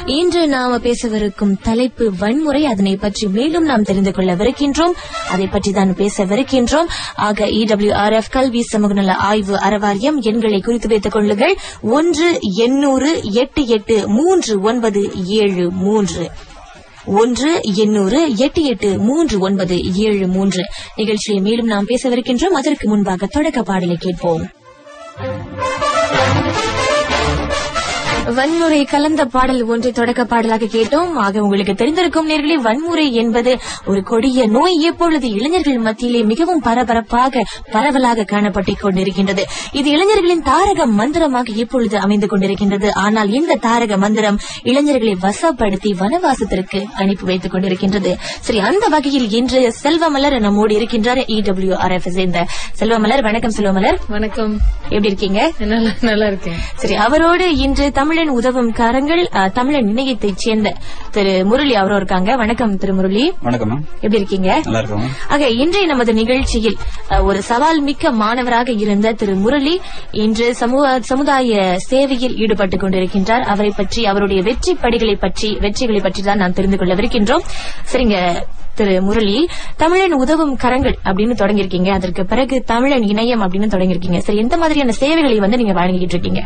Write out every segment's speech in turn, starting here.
இன்று நாம பேசவிருக்கும் தலைப்பு வன்முறை அதனை பற்றி மேலும் நாம் தெரிந்து கொள்ளவிருக்கின்றோம் அதை பற்றி தான் பேசவிருக்கின்றோம் ஆக இடபிள்யூஆர்எஃப் கல்வி சமூக நல ஆய்வு அறவாரியம் எண்களை குறித்து வைத்துக் கொள்ளுங்கள் ஒன்று எண்ணூறு எட்டு எட்டு மூன்று ஒன்பது ஏழு மூன்று ஒன்று எண்ணூறு எட்டு எட்டு மூன்று ஒன்பது ஏழு மூன்று நிகழ்ச்சியை மேலும் நாம் பேசவிருக்கின்றோம் அதற்கு முன்பாக தொடக்க பாடலை கேட்போம் வன்முறை கலந்த பாடல் ஒன்றை தொடக்க பாடலாக கேட்டோம் ஆக உங்களுக்கு தெரிந்திருக்கும் நேர்களே வன்முறை என்பது ஒரு கொடிய நோய் எப்பொழுது இளைஞர்கள் மத்தியிலே மிகவும் பரபரப்பாக பரவலாக காணப்பட்டுக் கொண்டிருக்கின்றது இது இளைஞர்களின் தாரக மந்திரமாக இப்பொழுது அமைந்து கொண்டிருக்கின்றது ஆனால் இந்த தாரக மந்திரம் இளைஞர்களை வசப்படுத்தி வனவாசத்திற்கு அனுப்பி வைத்துக் கொண்டிருக்கின்றது சரி அந்த வகையில் இன்று செல்வமலர் நம்மோடு இருக்கின்றார் இடபிள்யூ ஆர் எஃப் சேர்ந்த செல்வமலர் வணக்கம் செல்வமலர் வணக்கம் எப்படி இருக்கீங்க நல்லா நல்லா இருக்கேன் சரி அவரோடு இன்று தமிழன் உதவும் கரங்கள் அஹ், தமிழன் இணையத்தைச் சேர்ந்த திரு முரளி அவரும் இருக்காங்க வணக்கம் திரு முரளி வணக்கம் மேம் எப்படி இருக்கீங்க நல்லா இருக்கோம் ஆக இன்றைய நமது நிகழ்ச்சியில் அஹ், ஒரு சவால் மிக்க மாணவராக இருந்த திரு முரளி இன்று சமூக சமுதாய சேவையில் ஈடுபட்டுக் கொண்டிருக்கின்றார் அவரை பற்றி அவருடைய வெற்றி படிகளை பற்றி வெற்றிகளை பற்றி தான் நாம் தெரிந்து கொள்ளவிருக்கின்றோம் சரிங்க திரு முரளி தமிழன் உதவும் கரங்கள் அப்படின்னு தொடங்கியிருக்கீங்க அதற்கு பிறகு தமிழன் இணையம் அப்படின்னு தொடங்கியிருக்கீங்க சரி எந்த மாதிரியான சேவைகளை வந்து நீங்க வழங்கிட்டு இருக்கீங்க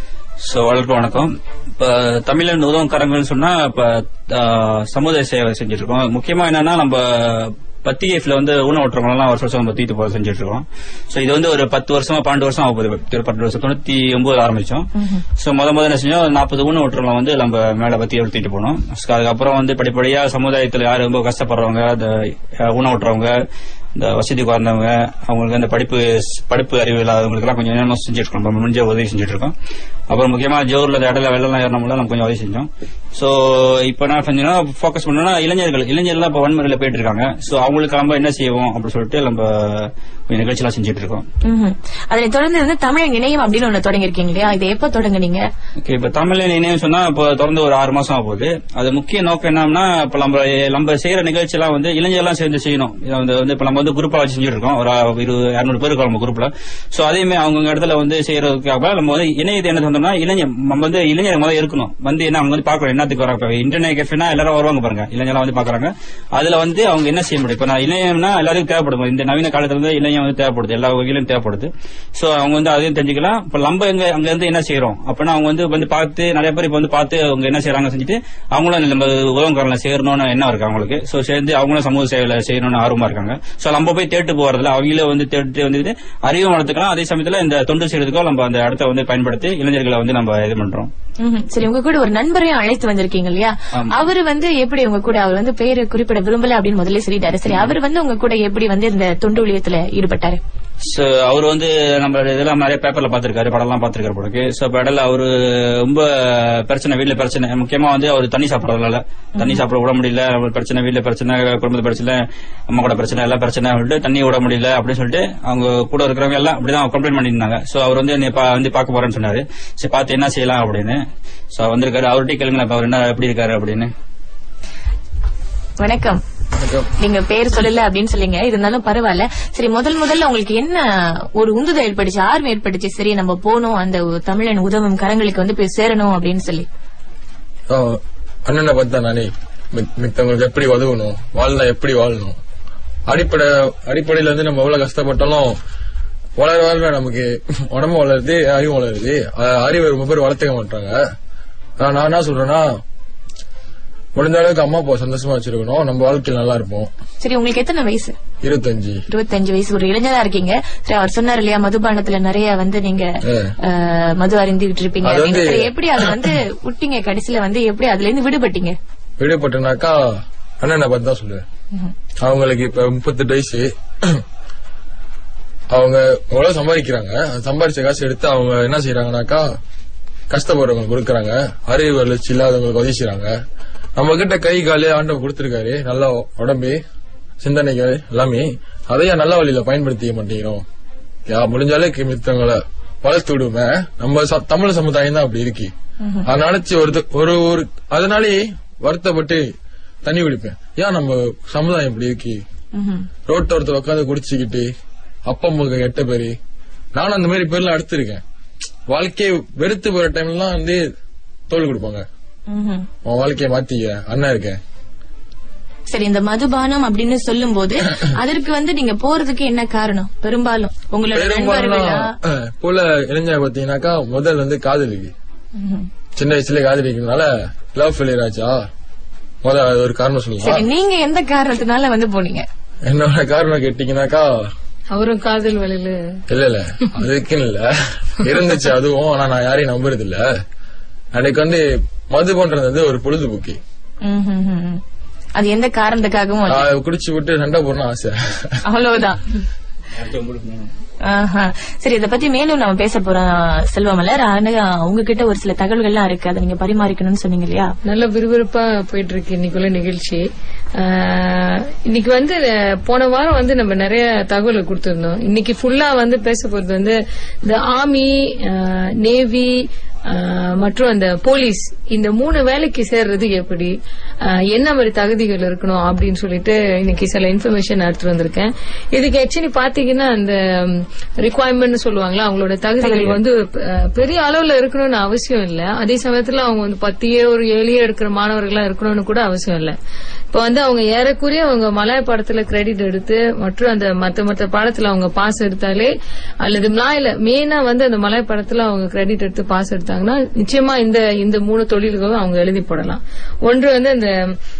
சோ வணக்கம் வணக்கம் இப்ப தமிழன் உதவும் கரங்கள்னு சொன்னா இப்ப ஆ, சமுதாய சேவை செஞ்சுட்டு இருக்கோம் முக்கியமா என்னன்னா நம்ம பத்திஎஃப்ல வந்து ஊன ஓட்டுறவங்க வருஷம் வருஷம் நம்ம தீட்டு போக செஞ்சுட்டு இருக்கோம் சோ இது வந்து ஒரு பத்து வருஷமா பன்னெண்டு வருஷம் ஆக போகுது ஒரு பன்னெண்டு வருஷம் தொண்ணூத்தி ஒன்பது ஆரம்பிச்சோம் சோ முத முத என்ன செஞ்சோம் நாற்பது ஊன ஓட்டுறவங்க வந்து நம்ம மேல பத்தி தீட்டு போனோம் So, அதுக்கப்புறம் வந்து படிப்படியா சமுதாயத்துல யாரு ரொம்ப கஷ்டப்படுறவங்க இந்த அஹ், ஊன ஓட்டுறவங்க இந்த வசதி குறைந்தவங்க அவங்களுக்கு அந்த படிப்பு படிப்பு அறிவு இல்லாதவங்களுக்கு எல்லாம் கொஞ்சம் என்னென்ன செஞ்சுட்டு இருக்கோம் நம்ம முடிஞ்ச உதவி செஞ்சுட்டு இருக்கோம் அப்புறம் முக்கியமா ஜோர்ல இந்த இடையில வெள்ளம் ஏறணும்ல நம்ம கொஞ்சம் உதவி செஞ்சோம் சோ இப்போ நான் செஞ்சோம்னா ஃபோக்கஸ் பண்ணோம்னா இளைஞர்கள் இளைஞர்கள் இப்ப வன்முறையில போயிட்டு இருக்காங்க சோ அவங்களுக்கு நம்ம என்ன செய்வோம் அப்படின்னு சொல்லிட்டு நம்ம கொஞ்சம் நிகழ்ச்சியெல்லாம் செஞ்சுட்டு இருக்கோம் ம்ஹும். அதனைத் தொடர்ந்து வந்து தமிழன் இணையம் அப்படின்னு ஒண்ணு தொடங்கியிருக்கீங்க இல்லையா இது எப்ப தொடங்குனீங்க ஓகே இப்ப தமிழ் இணையம் சொன்னா இப்போ தொடர்ந்து ஒரு ஆறு மாசம் ஆக போகுது அது முக்கிய நோக்கம் என்னன்னா இப்ப நம்ம நம்ம செய்யற நிகழ்ச்சி எல்லாம் வந்து இளைஞர்லாம் சேர்ந்து செய்யணும் இதை வந்து வந்து இப்ப நம்ம வந்து குரூப்பா வச்சு செஞ்சுட்டு இருக்கோம் ஒரு இருபது இரநூறு பேர் இருக்கோம் நம்ம குரூப்ல சோ அதேமே அவங்க இடத்துல வந்து செய்யறதுக்காக நம்ம வந்து இணையத்தை என்ன சொன்னோம்னா இளைஞர் நம்ம வந்து இளைஞர் முதல்ல இருக்கணும் வந்து என்ன அவங்க வந்து பாக்கணும் என்னத்துக்கு வராங்க இப்ப இன்டர்நெட் கேஃபேனா எல்லாரும் வருவாங்க பாருங்க இளைஞர்லாம் வந்து பாக்குறாங்க அதுல வந்து அவங்க என்ன செய்ய முடியும் இப்ப நான் இளைஞர்னா எல்லாருக்கும் தேவைப்படும் இந்த நவீன காலத்துல வந்து இளைஞர் வந்து தேவைப்படுது எல்லா வகையிலும் தேவைப்படுது சோ அவங்க வந்து அதையும் தெரிஞ்சுக்கலாம் இப்ப நம்ம எங்க அங்க இருந்து என்ன செய்யறோம் அப்படின்னா அவங்க வந்து வந்து பார்த்து நிறைய பேர் இப்ப வந்து பார்த்து அவங்க என்ன செய்யறாங்க செஞ்சுட்டு அவங்களும் நம்ம உதவங்காரங்கள சேரணும்னு என்ன இருக்கு அவங்களுக்கு சோ சேர்ந்து அவங்களும் சமூக சேவையில செய்யணும்னு ஆர்வமா இருக்காங்க சோ நம்ம போய் தேட்டு போறதுல அவங்களே வந்து தேட்டு வந்துட்டு அறிவு வளர்த்துக்கலாம் அதே சமயத்துல இந்த தொண்டு செய்யறதுக்கோ நம்ம அந்த இடத்த வந்து பயன்படுத்தி இளைஞர்களை வந்து நம்ம இது பண்றோம் ம்ஹும். சரி உங்க கூட ஒரு நண்பரையும் அழைத்து வந்திருக்கீங்க இல்லையா ஆமா. அவரு வந்து எப்படி உங்க கூட அவர் வந்து பேரு குறிப்பிட விரும்பல அப்படின்னு முதல்ல சொல்லிட்டாரு சரி அவர் வந்து உங்க கூட எப்படி வந்து இந்த தொண்டு ஊழியத்துல ஈடுபட்டாரு சோ அவர் வந்து நம்ம இதெல்லாம் நிறைய பேப்பர்ல பாத்திருக்காரு படம்லாம் பாத்திருக்காரு போலக்கு சோ இப்ப இடையில அவரு ரொம்ப பிரச்சனை வீட்ல பிரச்சனை முக்கியமா வந்து அவர் தண்ணி சாப்பிடறதுனால தண்ணி சாப்பிட விட முடியல அவர் பிரச்சனை வீட்ல பிரச்சனை குடும்பத்து பிரச்சனை அம்மா கூட பிரச்சனை எல்லாம் பிரச்சனை சொல்லிட்டு தண்ணி விட முடியல அப்படின்னு சொல்லிட்டு அவங்க கூட இருக்கிறவங்க எல்லாம் அப்படிதான் கம்ப்ளைண்ட் பண்ணியிருந்தாங்க சோ அவர் வந்து என்னை பா- வந்து பார்க்க போறேன்னு சொன்னாரு சரி பார்த்து என்ன செய்யலாம் அப்படின்னு சோ வந்திருக்காரு அவர்கிட்ட கேளுங்களேன் இப்ப அவர் என்ன எப்படி இருக்காரு அப்படின்னு வணக்கம் நீங்க பேர் சொல்லல அப்படின்னு சொல்லிங்க இருந்தாலும் பரவாயில்ல சரி முதல் முதல்ல உங்களுக்கு என்ன ஒரு உந்துதல் ஏற்பட்டுச்சு ஆர்வம் ஏற்பட்டுச்சு சரி நம்ம போகணும் அந்த தமிழன் உதவும் கரங்களுக்கு வந்து போய் சேரணும் அப்படின்னு சொல்லி ஆ, அண்ணனை பார்த்தா நானே மித்- மித்தவங்களுக்கு எப்படி உதவணும் வாழ்னா எப்படி வாழணும் அடிப்படை அடிப்படையில இருந்து நம்ம எவ்வளவு கஷ்டப்பட்டாலும் வளர வளர நமக்கு உடம்பு வளருது அறிவு வளருது அ- அறிவை ரொம்ப பேர் வளர்த்துக்க மாட்டாங்க ஆனா, நான் என்ன சொல்றேன்னா முடிஞ்ச அளவுக்கு அம்மா அப்பா சந்தோஷமா வச்சிருக்கணும் நம்ம வாழ்க்கையில் நல்லா இருப்போம் சரி உங்களுக்கு எத்தனை வயசு இருபத்தஞ்சு இருபத்தஞ்சு வயசு ஒரு இளைஞரா இருக்கீங்க சரி அவர் சொன்னார் இல்லையா மதுபானத்துல நிறைய வந்து நீங்க ஆ. அஹ், மது அருந்திட்டு இருப்பீங்க அது அப்படின்னு. வந்து- சரி, எப்படி அது வந்து விட்டீங்க கடைசியில வந்து எப்படி அதுல இருந்து விடுபட்டீங்க விடுபட்டனாக்கா அண்ணனை பார்த்து தான் சொல்லுவேன் அவங்களுக்கு இப்ப முப்பத்தெட்டு வயசு அவங்க எவ்வளவு சம்பாதிக்கிறாங்க அந்த சம்பாதிச்ச காசு எடுத்து அவங்க என்ன செய்யறாங்கனாக்கா கஷ்டப்படுறவங்களுக்கு கொடுக்கறாங்க அறிவு வளர்ச்சி இல்லாதவங்களுக்கு உதவி செய்றாங்க நம்ம கிட்ட கை காலு ஆண்டவன் கொடுத்திருக்காரு நல்ல உடம்பு சிந்தனைகள் எல்லாமே அதையா நல்ல வழியில பயன்படுத்திக்க மாட்டேங்கிறோம் யா முடிஞ்ச அளவுக்கு மித்தவங்களை வளர்த்து விடுமே நம்ம ச- தமிழ் சமுதாயம் தான் அப்படி இருக்கு அதை நினைச்சு ஒரு ஒரு ஒரு அதனாலே வருத்தப்பட்டு தண்ணி குடிப்பேன் ஏன் நம்ம சமுதாயம் இப்படி இருக்கு ம்ஹும். ரோட்டோரத்துல உட்காந்து குடிச்சுக்கிட்டு அப்பா அம்மாக்கு எட்ட பேரு நானும் அந்த மாதிரி பேர்லாம் அடுத்திருக்கேன் வாழ்க்கையை வெறுத்து போற டைம்லாம் வந்து தோல் கொடுப்பாங்க ம்ஹும். உன் வாழ்க்கைய மாத்திக்க அண்ணன் இருக்கேன் சரி இந்த மதுபானம் அப்படின்னு சொல்லும் போது அதற்கு வந்து நீங்க போறதுக்கு என்ன காரணம் பெரும்பாலும் உங்களோட நண்பர்களா பெரும்பாலும் போல இளைஞர் பாத்தீங்கன்னாக்கா முதல் வந்து காதலிக்கு ம்ஹும். சின்ன வயசுல காதலிக்கிறதுனால லவ் ஃபெயிலியர் ஆச்சா முதல் அது ஒரு காரணம் சரி சொல்லலாம் நீங்க எந்த காரணத்தினால வந்து போனீங்க என்னோட காரணம் கேட்டீங்கன்னாக்கா அவரும் காதல் வலையில இல்ல இல்ல அதுக்குன்னு இல்ல இருந்துச்சு அதுவும் ஆனா நான் யாரையும் நம்புறது இல்ல எனக்கு வந்து மது பண்றது வந்து ஒரு பொழுதுபோக்கு ம்ஹும், ம்ஹும். அது எந்த காரணத்துக்காகவும் அல்ல. நான் குடிச்சு விட்டு சண்டை போடணும் ஆசை அவ்வளவுதான் ஆஹா. சரி இத பத்தி மேலும் நம்ம பேச போறோம் செல்வமலர் ஆனா உங்ககிட்ட ஒரு சில தகவல்கள்லாம் இருக்கு அதை நீங்க பரிமாறிக்கணும்னு சொன்னீங்க இல்லையா நல்ல விறுவிறுப்பா போயிட்டு இருக்கு இன்னைக்குள்ள நிகழ்ச்சி ஆஹ், இன்னைக்கு வந்து அஹ், போன வாரம் வந்து நம்ம நிறைய தகவல் கொடுத்திருந்தோம் இன்னைக்கு ஃபுல்லா வந்து பேச போறது வந்து இந்த ஆர்மி நேவி மற்றும் அந்த போலீஸ் இந்த மூணு வேலைக்கு சேர்றது எப்படி ஆஹ், என்ன மாதிரி தகுதிகள் இருக்கணும் அப்படின்னு சொல்லிட்டு இன்னைக்கு சில இன்ஃபர்மேஷன் எடுத்துட்டு வந்திருக்கேன் இதுக்கு ஆக்சுவலி பாத்தீங்கன்னா அந்த ரிக்குவயர்மெண்ட் சொல்லுவாங்களா அவங்களோட தகுதிகள் வந்து அஹ், பெரிய அளவுல இருக்கணும்னு அவசியம் இல்ல அதே சமயத்துல அவங்க வந்து பத்தியே ஒரு ஏழியே எடுக்கிற மாணவர்களா இருக்கணும்னு கூட அவசியம் இல்ல இப்ப வந்து அவங்க ஏறக்குறைய அவங்க மலாய பாடத்துல கிரெடிட் எடுத்து மற்றும் அந்த மத்த மத்த பாடத்துல அவங்க பாஸ் எடுத்தாலே அல்லது மலாயில மெயினா வந்து அந்த மலாய பாடத்துல அவங்க கிரெடிட் எடுத்து பாஸ் எடுத்தாங்கன்னா நிச்சயமா இந்த இந்த மூணு தொழில்களும் அவங்க எழுதி போடலாம் ஒன்று வந்து அந்த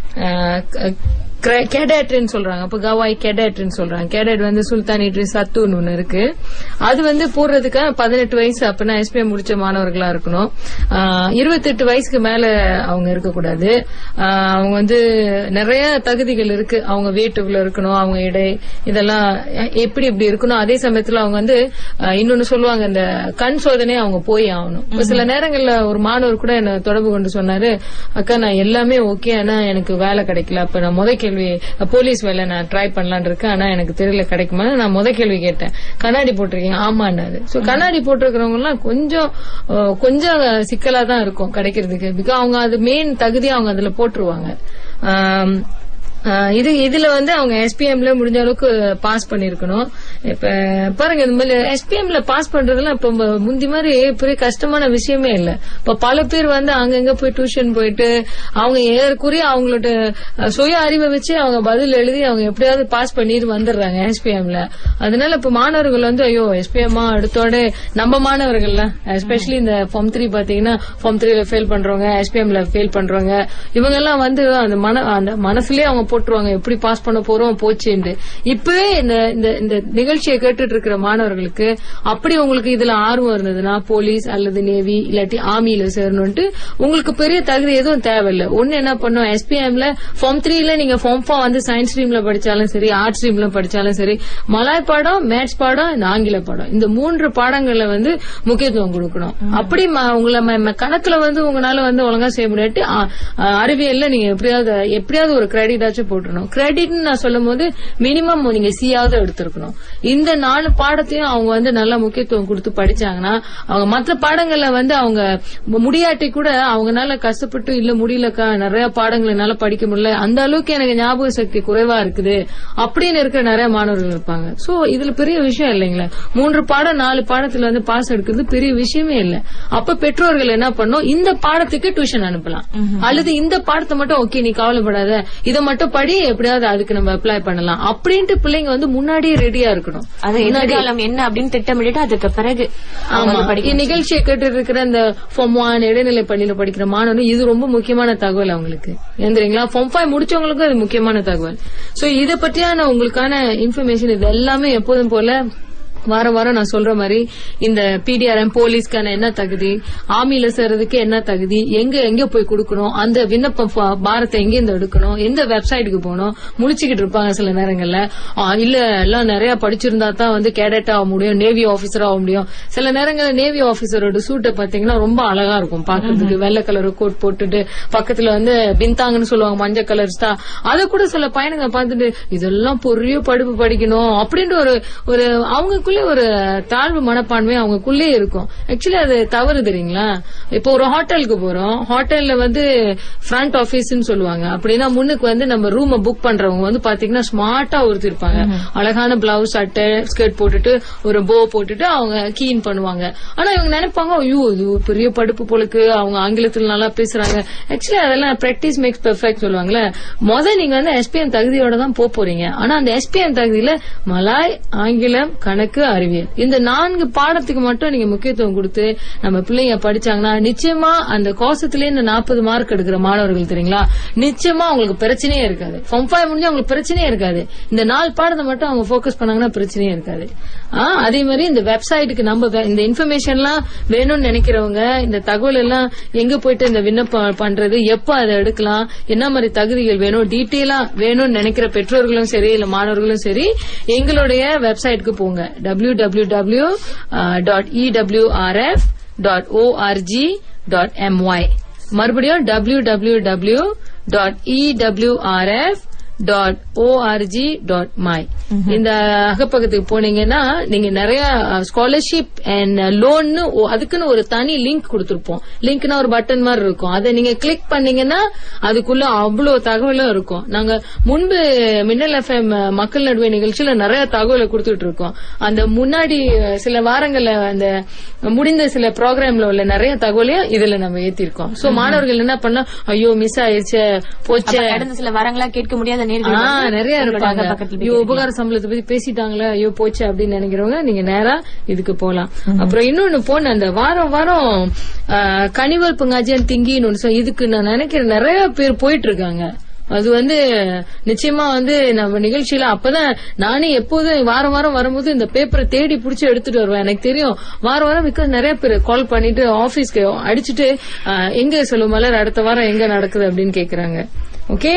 கேடேட்னு சொல்றாங்க அப்ப கவாய் கேடேட்னு சொல்றாங்க கேடேட் வந்து சுல்தானிட்ரி சத்துன்னு ஒண்ணு இருக்கு அது வந்து போடுறதுக்கு பதினெட்டு வயசு அப்படின்னா எஸ்பிஎம் முடிச்ச மாணவர்களா இருக்கணும் இருபத்தெட்டு வயசுக்கு மேல அவங்க இருக்கக்கூடாது ஆஹ் அவங்க வந்து நிறைய தகுதிகள் இருக்கு அவங்க weight இவ்வளவு இருக்கணும் அவங்க இடை இதெல்லாம் எ- எப்படி இப்படி இருக்கணும் அதே சமயத்துல அவங்க வந்து ஆஹ் இன்னொன்னு சொல்லுவாங்க இந்த கண் சோதனை அவங்க போய் ஆகணும் இப்ப சில நேரங்கள்ல ஒரு மாணவர் கூட என்ன தொடர்பு கொண்டு சொன்னாரு அக்கா நான் எல்லாமே ஓகே ஆனா எனக்கு வேலை கிடைக்கல அப்ப நான் முத கேள்வி போலீஸ் வேலை நான் ட்ரை பண்ணலாம்னு இருக்கேன் ஆனா எனக்கு தெரியல கிடைக்குமா நான் முத கேள்வி கேட்டேன் கண்ணாடி போட்டிருக்கீங்க ஆமான்னாரு சோ கண்ணாடி போட்டிருக்கிறவங்க எல்லாம் கொஞ்சம் அஹ், கொஞ்சம் சிக்கலா தான் இருக்கும் கிடைக்கிறதுக்கு பிகாஸ் அவங்க அது மெயின் தகுதி அவங்க அதுல போட்டுருவாங்க ஆம், ஆஹ் இது இதுல வந்து அவங்க எஸ்பிஎம்ல முடிஞ்ச அளவுக்கு பாஸ் பண்ணிருக்கணும் இப்ப பாருங்க இந்த மாதிரி எஸ்பிஎம்ல பாஸ் பண்றதுலாம் இப்ப ம- முந்தி மாதிரி பெரிய கஷ்டமான விஷயமே இல்ல இப்ப பல பேர் வந்து அங்கங்க போய் டியூஷன் போயிட்டு அவங்க ஏறக்குறைய அவங்களோட அஹ், சுய அறிவை வச்சு அவங்க பதில் எழுதி அவங்க எப்படியாவது பாஸ் பண்ணிட்டு வந்துடுறாங்க எஸ்பிஎம்ல அதனால இப்ப மாணவர்கள் வந்து ஐயோ எஸ்பிஎம்மா அடுத்தோட நம்ம மாணவர்கள்லாம் எஸ்பெஷலி இந்த ஃபார்ம் த்ரீ பாத்தீங்கன்னா ஃபார்ம் த்ரீல ஃபெயில் பண்றவங்க எஸ்பிஎம்ல ஃபெயில் பண்றவங்க இவங்க எல்லாம் வந்து அந்த மன அந்த மனசுலயே அவங்க போட்டுருவாங்க எப்படி பாஸ் பண்ண போறோம் போச்சுன்னு இப்பவே இந்த இந்த இந்த நிகழ்ச்சியை கேட்டுட்டு இருக்கிற மாணவர்களுக்கு அப்படி உங்களுக்கு இதுல ஆர்வம் இருந்ததுன்னா போலீஸ் அல்லது நேவி இல்லாட்டி ஆர்மியில சேரணும்ட்டு உங்களுக்கு பெரிய தகுதி எதுவும் தேவையில்லை ஒண்ணு என்ன பண்ணும் எஸ்பிஎம்ல ஃபார்ம் த்ரீல நீங்க ஃபார்ம் ஃபோர் வந்து சயின்ஸ் ஸ்ட்ரீம்ல படிச்சாலும் சரி ஆர்ட்ஸ் ஸ்ட்ரீம்ல படிச்சாலும் சரி மலாய் பாடம் மேத்ஸ் பாடம் இந்த ஆங்கில பாடம் இந்த மூன்று பாடங்கள்ல வந்து முக்கியத்துவம் கொடுக்கணும் அப்படி ம- உங்களை ம- ம- கணக்குல வந்து உங்களால வந்து ஒழுங்கா செய்ய முடியாட்டி அ- அ- அறிவியல்ல நீங்க எப்படியாவது எப்படியாவது ஒரு கிரெடிட் ஆச்சும் போட்டுருணும் கிரெடிட்னு நான் சொல்லும் போது மினிமம் நீங்க சியாவது எடுத்திருக்கணும் இந்த நாலு பாடத்தையும் அவங்க வந்து நல்ல முக்கியத்துவம் கொடுத்து படிச்சாங்கன்னா அவங்க மற்ற பாடங்கள்ல வந்து அவங்க முடியாட்டி கூட அவங்கனால கஷ்டப்பட்டு இல்ல முடியலக்கா நிறைய பாடங்கள் என்னால படிக்க முடியல அந்த அளவுக்கு எனக்கு ஞாபக சக்தி குறைவா இருக்குது அப்படின்னு இருக்கிற நிறைய மாணவர்கள் இருப்பாங்க சோ இதுல பெரிய விஷயம் இல்லைங்களா மூன்று பாடம் நாலு பாடத்துல வந்து பாஸ் எடுக்கிறது பெரிய விஷயமே இல்ல அப்ப பெற்றோர்கள் என்ன பண்ணும் இந்த பாடத்துக்கு டியூஷன் அனுப்பலாம் அல்லது இந்த பாடத்தை மட்டும் ஓகே நீ கவலைப்படாத இதை மட்டும் படி எப்படியாவது அதுக்கு நம்ம அப்ளை பண்ணலாம் அப்படின்ட்டு பிள்ளைங்க வந்து முன்னாடியே ரெடியா இருக்கணும் அது எதிர்காலம் என்ன அப்படின்னு திட்டமிட்டு அதுக்கு பிறகு அவங்க ஆமா படிக்க நிகழ்ச்சியை கேட்டு இருக்கிற இந்த ஃபார்ம் ஒன் இடைநிலை பள்ளியில படிக்கிற மாணவன் இது ரொம்ப முக்கியமான தகவல் அவங்களுக்கு எந்திரீங்களா ஃபார்ம் ஃபைவ் முடிச்சவங்களுக்கும் அது முக்கியமான தகவல் சோ இத பற்றியான உங்களுக்கான இன்ஃபர்மேஷன் இது எல்லாமே எப்போதும் போல வாரம் வாரம் நான் சொல்ற மாதிரி இந்த பிடிஆர்எம் போலீஸ்க்கான என்ன தகுதி ஆர்மியில சேர்றதுக்கு என்ன தகுதி எங்க எங்க போய் கொடுக்கணும் அந்த விண்ணப்ப ஃபா- பாரத்தை எங்க இருந்து எடுக்கணும் எந்த வெப்சைட்டுக்கு போகணும் முழிச்சுக்கிட்டு இருப்பாங்க சில நேரங்கள்ல ஆ, இல்ல எல்லாம் நிறைய படிச்சிருந்தா தான் வந்து கேடட் ஆக முடியும் நேவி ஆபீசர் ஆக முடியும் சில நேரங்கள்ல நேவி ஆபீசரோட சூட்டை பாத்தீங்கன்னா ரொம்ப அழகா இருக்கும் பாக்குறதுக்கு வெள்ளை கலர் கோட் போட்டுட்டு பக்கத்துல வந்து பின்தாங்கன்னு சொல்லுவாங்க மஞ்சள் கலர் ஸ்டா அத கூட சில பையனுங்க பார்த்துட்டு இதெல்லாம் பொரிய படிப்பு படிக்கணும் அப்படின்ட்டு ஒரு ஒரு அவங்களுக்குள்ள ஆக்சுவலி ஒரு தாழ்வு மனப்பான்மை அவங்களுக்குள்ளே இருக்கும் ஆக்சுவலி அது தவறு தெரியுங்களா இப்போ ஒரு ஹோட்டலுக்கு போறோம் ஹோட்டல்ல வந்து ஃப்ரண்ட் ஆபீஸ்னு சொல்லுவாங்க அப்படின்னா முன்னுக்கு வந்து நம்ம ரூம் புக் பண்றவங்க வந்து பாத்தீங்கன்னா ஸ்மார்ட்டா ஒருத்தர் இருப்பாங்க அழகான பிளவுஸ் சட்டை ஸ்கர்ட் போட்டுட்டு ஒரு போ போட்டுட்டு அவங்க கீன் பண்ணுவாங்க ஆனா இவங்க நினைப்பாங்க ஐயோ இது ஒரு பெரிய படிப்பு போலுக்கு அவங்க ஆங்கிலத்துல நல்லா பேசுறாங்க ஆக்சுவலி அதெல்லாம் பிராக்டிஸ் மேக்ஸ் பெர்ஃபெக்ட் சொல்லுவாங்கல்ல முத நீங்க வந்து எஸ்பிஎன் தகுதியோட தான் போக போறீங்க ஆனா அந்த எஸ்பிஎன் தகுதியில மலாய் ஆங்கிலம் கணக்கு அறிவியல் இந்த நான்கு பாடத்துக்கு மட்டும் நீங்க முக்கியத்துவம் கொடுத்து நம்ம பிள்ளைங்க படிச்சாங்கன்னா நிச்சயமா அந்த கோஷத்திலே இந்த நாற்பது மார்க் எடுக்கிற மாணவர்கள் தெரியுங்களா நிச்சயமா அவங்களுக்கு பிரச்சனையே இருக்காது ஃபார்ம் ஃபைவ் முடிஞ்சா அவங்களுக்கு பிரச்சனையே இருக்காது இந்த நாலு பாடத்தை மட்டும் அவங்க ஃபோக்கஸ் பண்ணாங்கன்னா பிரச்சனையே இருக்காது ஆ, அதே மாதிரி இந்த வெப்சைட்டுக்கு நம்ம வே- இந்த இன்ஃபர்மேஷன்லாம் வேணும்னு நினைக்கிறவங்க இந்த தகவல் எல்லாம் எங்க போயிட்டு இந்த விண்ணப்பம் பண்றது எப்ப அதை எடுக்கலாம் என்ன மாதிரி தகுதிகள் வேணும் டீட்டெயிலா வேணும்னு நினைக்கிற பெற்றோர்களும் சரி இல்ல மாணவர்களும் சரி எங்களுடைய வெப்சைட்டுக்கு போங்க W W W dot EWRF dot ORG dot MY மறுபடியும் W W W dot EWRF dot ORG dot my இந்த அகப்பக்கத்துக்கு போனீங்கன்னா நீங்க நிறைய ஸ்காலர்ஷிப் அண்ட் லோன்னு அதுக்குன்னு ஒரு தனி லிங்க் கொடுத்திருப்போம் லிங்க்னா ஒரு பட்டன் மாதிரி இருக்கும் அதை நீங்க கிளிக் பண்ணீங்கன்னா அதுக்குள்ள அவ்வளவு தகவலும் இருக்கும் நாங்க முன்பு மின்னல் எஃப்எம் மக்கள் நடுவே நிகழ்ச்சியில நிறைய தகவலை கொடுத்துட்டு இருக்கோம் அந்த முன்னாடி சில வாரங்கள்ல அந்த முடிந்த சில ப்ரோக்ராம்ல உள்ள நிறைய தகவலையும் இதுல நம்ம ஏத்திருக்கோம் சோ மாணவர்கள் என்ன பண்ணா ஐயோ மிஸ் ஆயிருச்சு போச்சே கடந்த சில வாரங்களா கேட்க முடியாத நேர்கள் ஆ, வந்து நிறைய உங்களோட இருப்பாங்க அகப்பக்கத்தில் ஐயோ உபகார சம்பளத்தை பத்தி பேசிட்டாங்களே ஐயோ போச்சு அப்படின்னு நினைக்கிறவங்க நீங்க நேரா இதுக்கு போலாம் அப்புறம் இன்னொன்னு போன அந்த வாரம் வாரம் ஆ, கனிவல் பங்காஜியன் திங்கின்னு ஒண்ணு சொ- இதுக்கு நான் நினைக்கிறேன் நிறைய பேர் போயிட்டு இருக்காங்க அது வந்து நிச்சயமா வந்து நம்ம நிகழ்ச்சியில அப்பதான் நானே எப்போதும் வாரம் வாரம் வரும்போது இந்த பேப்பரை தேடி புடிச்சு எடுத்துட்டு வருவேன் எனக்கு தெரியும் வாரம் வாரம் பிகாஸ் நிறைய பேர் கால் பண்ணிட்டு ஆபீஸ்க்கு அடிச்சுட்டு ஆ, எங்க சொல்லும் மலர் அடுத்த வாரம் எங்க நடக்குது அப்படின்னு கேக்குறாங்க ஓகே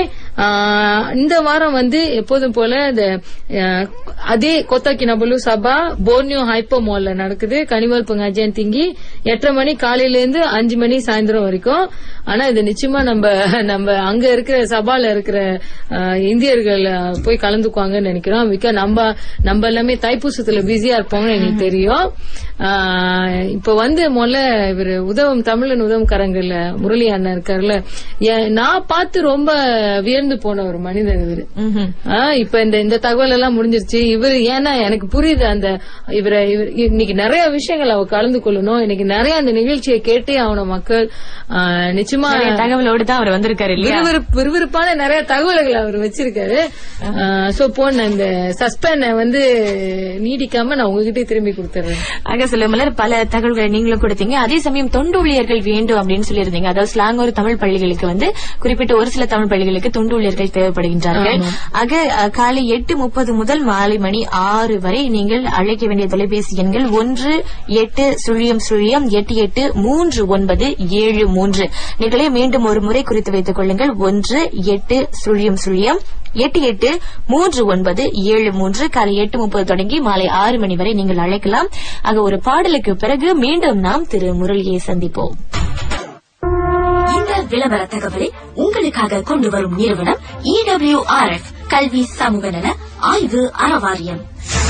இந்த வாரம் வந்து எப்போதும் போல இந்த ஆ, அதே கொத்தாக்கினபலு சபா போர்னியோ ஹைப்போ மால்ல நடக்குது கனிமல் பங்காஜியன் திங்கி எட்டரை மணி காலையில இருந்து அஞ்சு மணி சாயந்தரம் வரைக்கும் ஆனா இது நிச்சயமா நம்ம நம்ம அங்க இருக்கிற சபால இருக்கிற ஆ, இந்தியர்கள் ஆ, போய் கலந்துக்குவாங்கன்னு நினைக்கிறோம் மிக்க நம்ம நம்ம எல்லாமே தைப்பூசத்துல பிஸியா இருப்போம்னு எங்களுக்கு தெரியும் ஆ, இப்ப வந்து முதல்ல இவர் உதவும் தமிழன் உதவும் கரங்கள்ல முரளி அண்ணன் இருக்காருல்ல ஏ- நான் பார்த்து ரொம்ப வியந்து போன ஒரு மனிதர் இவரு ம்ஹும். ஆ, இப்ப இந்த இந்த தகவல் எல்லாம் முடிஞ்சிருச்சு இவர் ஏன்னா எனக்கு புரியுது அந்த இவரை இவர் இன்னைக்கு நிறைய விஷயங்கள் அவ கலந்து கொள்ளணும் இன்னைக்கு நிறைய அந்த நிகழ்ச்சியை கேட்டே ஆகணும் மக்கள் ஆ, நிச்சயமா நிறைய தகவலோடு தான் அவர் வந்திருக்காரு இல்லையா விறுவிறுப்பு விறுவிறுப்பான நிறைய தகவல்களை அவர் வச்சிருக்காரு சோ போன இந்த சஸ்பென் வந்து நீடிக்காம நான் உங்ககிட்ட திரும்பி கொடுத்துறேன் ஆக சொல்ல மலர் பல தகவல்களை நீங்களும் கொடுத்தீங்க அதே சமயம் தொண்டு ஊழியர்கள் வேண்டும் அப்படின்னு சொல்லியிருந்தீங்க அதாவது ஸ்லாங்கூர் தமிழ் பள்ளிகளுக்கு வந்து குறிப்பிட்ட ஒரு சில தமிழ் பள்ளிகளுக்கு தொண்டு ஊழியர்கள் தேவைப்படுகின்றார்கள் ஆக அஹ், காலை எட்டு முப்பது முதல் மாலை மணி ஆறு வரை நீங்கள் அழைக்க வேண்டிய தொலைபேசி எண்கள் ஒன்று எட்டு சுழியம் சுழியம் எட்டு எட்டு மூன்று ஒன்பது ஏழு மூன்று நீங்களே மீண்டும் ஒரு முறை குறித்து வைத்துக் கொள்ளுங்கள் ஒன்று எட்டு சுழியம் சுழியம் எட்டு எட்டு மூன்று ஒன்பது ஏழு மூன்று காலை எட்டு முப்பது தொடங்கி மாலை ஆறு மணி வரை நீங்கள் அழைக்கலாம் ஆக ஒரு பாடலுக்கு பிறகு மீண்டும் நாம் திரு முரளியை சந்திப்போம் இந்த விளம்பர தகவலை உங்களுக்காக கொண்டு வரும் நிறுவனம் இடபிள்யூஆர்எஃப் கல்வி சமூக நல ஆய்வு அறவாரியம்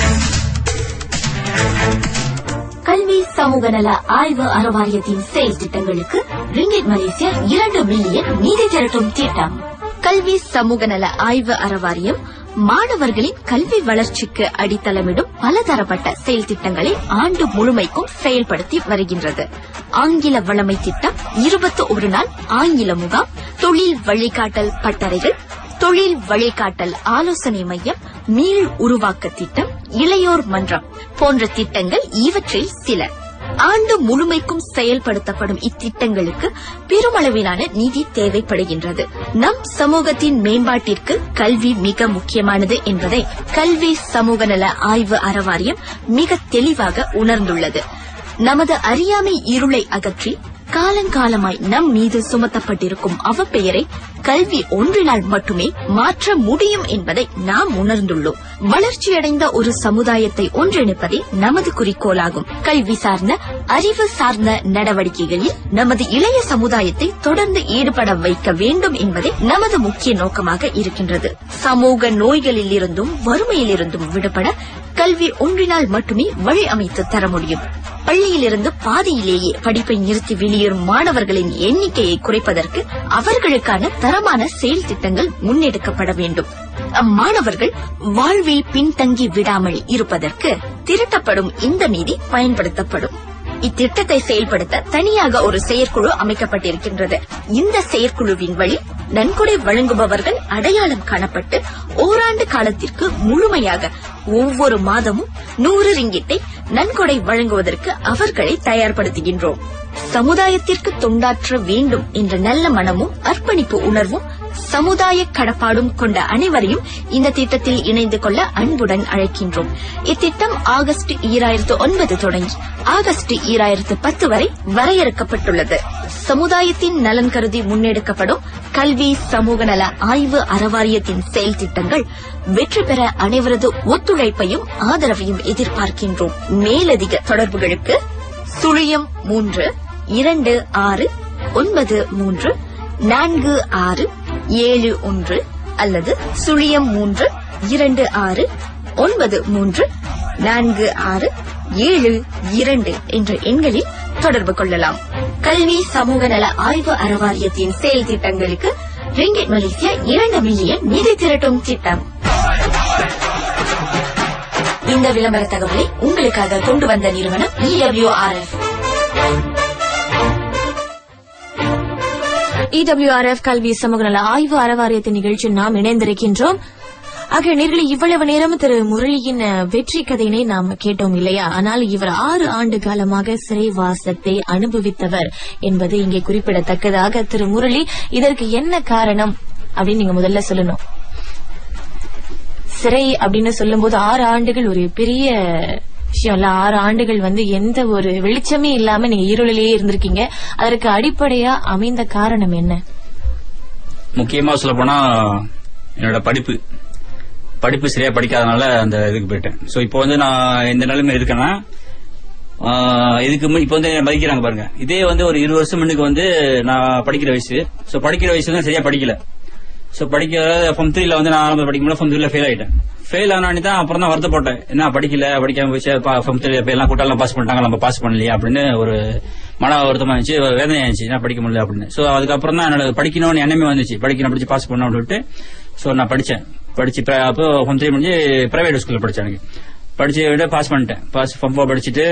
கல்வி சமூக நல ஆய்வு அறவாரியத்தின் செயல் திட்டங்களுக்கு ரிங்கிட் மலேசியா இரண்டு மில்லியன் நிதி திரட்டும் திட்டம் கல்வி சமூக நல ஆய்வு அறவாரியம் மாணவர்களின் கல்வி வளர்ச்சிக்கு அடித்தளமிடும் பலதரப்பட்ட செயல் திட்டங்களை ஆண்டு முழுமைக்கும் செயல்படுத்தி வருகின்றது ஆங்கில வளமை திட்டம் இருபத்தி ஒரு நாள் ஆங்கில முகாம் தொழில் வழிகாட்டல் பட்டறைகள் தொழில் வழிகாட்டல் ஆலோசனை மையம் மீள் உருவாக்க திட்டம் இளையோர் மன்றம் போன்ற திட்டங்கள் இவற்றில் சில ஆண்டு முழுமைக்கும் செயல்படுத்தப்படும் இத்திட்டங்களுக்கு பெருமளவிலான நிதி தேவைப்படுகின்றது நம் சமூகத்தின் மேம்பாட்டிற்கு கல்வி மிக முக்கியமானது என்பதை கல்வி சமூக நல ஆய்வு அறவாரியம் மிக தெளிவாக உணர்ந்துள்ளது நமது அறியாமை இருளை அகற்றி காலங்காலமாய் நம் மீது சுமத்தப்பட்டிருக்கும் அவப்பெயரை கல்வி ஒன்றினால் மட்டுமே மாற்ற முடியும் என்பதை நாம் உணர்ந்துள்ளோம் வளர்ச்சியடைந்த ஒரு சமுதாயத்தை ஒன்றிணைப்பதே நமது குறிக்கோளாகும் கல்வி சார்ந்த அறிவு சார்ந்த நடவடிக்கைகளில் நமது இளைய சமுதாயத்தை தொடர்ந்து ஈடுபட வைக்க வேண்டும் என்பதே நமது முக்கிய நோக்கமாக இருக்கின்றது சமூக நோய்களில் இருந்தும் வறுமையில் இருந்தும் விடுபட கல்வி ஒன்றினால் மட்டுமே வழி அமைத்து தர முடியும் பள்ளியிலிருந்து பாதியிலேயே படிப்பை நிறுத்தி வெளியேறும் மாணவர்களின் எண்ணிக்கையை குறைப்பதற்கு அவர்களுக்கான தரமான செயல் திட்டங்கள் முன்னெடுக்கப்பட வேண்டும் அம்மாணவர்கள் வாழ்வில் பின்தங்கி விடாமல் இருப்பதற்கு திரட்டப்படும் இந்த நிதி பயன்படுத்தப்படும் இத்திட்டத்தை செயல்படுத்த தனியாக ஒரு செயற்குழு அமைக்கப்பட்டிருக்கின்றது இந்த செயற்குழுவின் வழி நன்கொடை வழங்குபவர்கள் அடையாளம் காணப்பட்டு ஓராண்டு காலத்திற்கு முழுமையாக ஒவ்வொரு மாதமும் நூறு ரிங்கிட்டை நன்கொடை வழங்குவதற்கு அவர்களை தயார்படுத்துகின்றோம் சமுதாயத்திற்கு தொண்டாற்ற வேண்டும் என்ற நல்ல மனமும் அர்ப்பணிப்பு உணர்வும் சமுதாய கடப்பாடும் கொண்ட அனைவரையும் இந்த திட்டத்தில் இணைந்து கொள்ள அன்புடன் அழைக்கின்றோம் இத்திட்டம் ஆகஸ்ட் ஈராயிரத்து ஒன்பது தொடங்கி ஆகஸ்ட் ஈராயிரத்து பத்து வரை வரையறுக்கப்பட்டுள்ளது சமுதாயத்தின் நலன் கருதி முன்னெடுக்கப்படும் கல்வி சமூக நல ஆய்வு அறவாரியத்தின் செயல் திட்டங்கள் வெற்றி பெற அனைவரது ஒத்துழைப்பையும் ஆதரவையும் எதிர்பார்க்கின்றோம் மேலதிக தொடர்புகளுக்கு சுழியம் மூன்று இரண்டு ஆறு ஒன்பது மூன்று நான்கு ஆறு ஏழு ஒன்று அல்லது சுழியம் மூன்று இரண்டு ஆறு ஒன்பது மூன்று நான்கு ஆறு ஏழு இரண்டு என்ற எண்களில் தொடர்பு கொள்ளலாம் கல்வி சமூக நல ஆய்வு அறவாரியத்தின் செயல் திட்டங்களுக்கு ரிங்கிட் மலேசியா இரண்டு மில்லியன் நிதி திரட்டும் திட்டம் இந்த விளம்பர தகவலை உங்களுக்காக கொண்டு வந்த நிறுவனம் இடபிள்யூஆர்எஃப் இடபிள்யூஆர்எஃப் கல்வி சமூக நல ஆய்வு அறவாரியத்தின் நிகழ்ச்சியில் நாம் இணைந்திருக்கின்றோம் ஆக நேர்களை இவ்வளவு நேரம் திரு முரளியின் அஹ், வெற்றி கதையினை நாம் கேட்டோம் இல்லையா ஆனால் இவர் ஆறு ஆண்டு காலமாக சிறைவாசத்தை அனுபவித்தவர் என்பது இங்கே குறிப்பிடத்தக்கதாக திரு முரளி இதற்கு என்ன காரணம் அப்படின்னு நீங்க முதல்ல சொல்லணும் சிறை அப்படின்னு சொல்லும்போது ஆறு ஆண்டுகள் ஒரு பெரிய விஷயம் இல்ல ஆறு ஆண்டுகள் வந்து எந்த ஒரு வெளிச்சமே இல்லாம நீங்க இருளிலேயே இருந்திருக்கீங்க அதற்கு அடிப்படையா அமைந்த காரணம் என்ன முக்கியமா சொல்ல போனா என்னோட படிப்பு படிப்பு சரியா படிக்காதனால அந்த இதுக்கு போயிட்டேன் சோ இப்போ வந்து நான் எந்த நிலைமை இருக்கேன்னா ஆஹ், இதுக்கு மு- இப்போ வந்து என்னை மதிக்கிறாங்க பாருங்க இதே வந்து ஒரு இருபது வருஷம் முன்னுக்கு வந்து நான் படிக்கிற வயசு சோ படிக்கிற வயசு தான் சரியா படிக்கல சோ படிக்க ஃபார்ம் த்ரீல வந்து நான் ஆரம்ப படிக்கும்போது ஃபார்ம் த்ரீல ஃபெயில் ஆயிட்டேன் ஃபெயில் ஆனானே தான் அப்புறம் தான் வருத்தப்பட்டேன் என்ன படிக்கல படிக்காம போச்சு ஃபார்ம் த்ரீ எல்லாம் கூட்டாலாம் பாஸ் பண்ணிட்டாங்க நம்ம பாஸ் பண்ணலையா அப்படின்னு ஒரு மன வருத்தமா இருந்துச்சு வேதனை இருந்துச்சு என்ன படிக்க முடியல அப்படின்னு சோ அதுக்கப்புறம் தான் என்னோட படிக்கணும்னு எண்ணமே வந்துச்சு படிக்கணும் படிச்சு பாஸ் பண்ணணும் சொல்லிட்டு சோ நான் படிச்சேன் படிச்சு pri- அப்போ ஃபார்ம் த்ரீ முடிஞ்சு பிரைவேட் ஸ்கூல்ல படிச்சேன் எனக்கு படிச்சு விட பாஸ் பண்ணிட்டேன் பாஸ் ஃபார்ம் ஃபோர் படிச்சுட்டு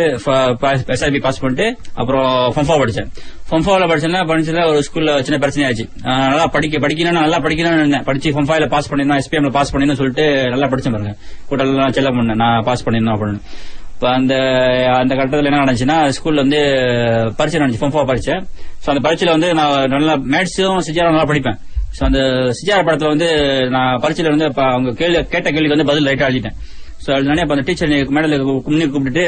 எஸ்ஐபி பாஸ் பண்ணிட்டு அப்புறம் ஃபார்ம் ஃபோர் படிச்சேன் ஃபார்ம் ஃபோர்ல படிச்சேன்னா படிச்சதுல ஒரு ஸ்கூல்ல சின்ன பிரச்சனை ஆச்சு ஆஹ் நல்லா படிக்க படிக்கணும்னு நல்லா படிக்கணும்னு இருந்தேன் படிச்சு ஃபார்ம் ஃபைவ்ல பாஸ் பண்ணிருந்தோம் எஸ்பிஎம்ல பாஸ் பண்ணிருந்தோம் சொல்லிட்டு நல்லா படிச்சேன் பாருங்க கூட்டலாம் செல்ல பண்ணேன் நான் பாஸ் பண்ணிருந்தோம் அப்படின்னு இப்ப அந்த அந்த கட்டத்துல என்ன நடந்துச்சுன்னா ஸ்கூல்ல வந்து பரீட்சை நடந்துச்சு ஃபார்ம் ஃபோர் பரீட்சை சோ அந்த பரீட்சையில வந்து நான் நல்லா மேத்ஸும் சிஜாரும் நல்லா படிப்பேன் சோ அந்த சிஜார படத்துல வந்து நான் பரீட்சையில வந்து அப்ப அவங்க கேள்வி கேட்ட கேள்விக்கு வந்து பதில் ரைட்டா எழுதிட்டேன் சோ அதனால அப்ப அந்த டீச்சர் மேடல முன்னே கூப்பிட்டுட்டு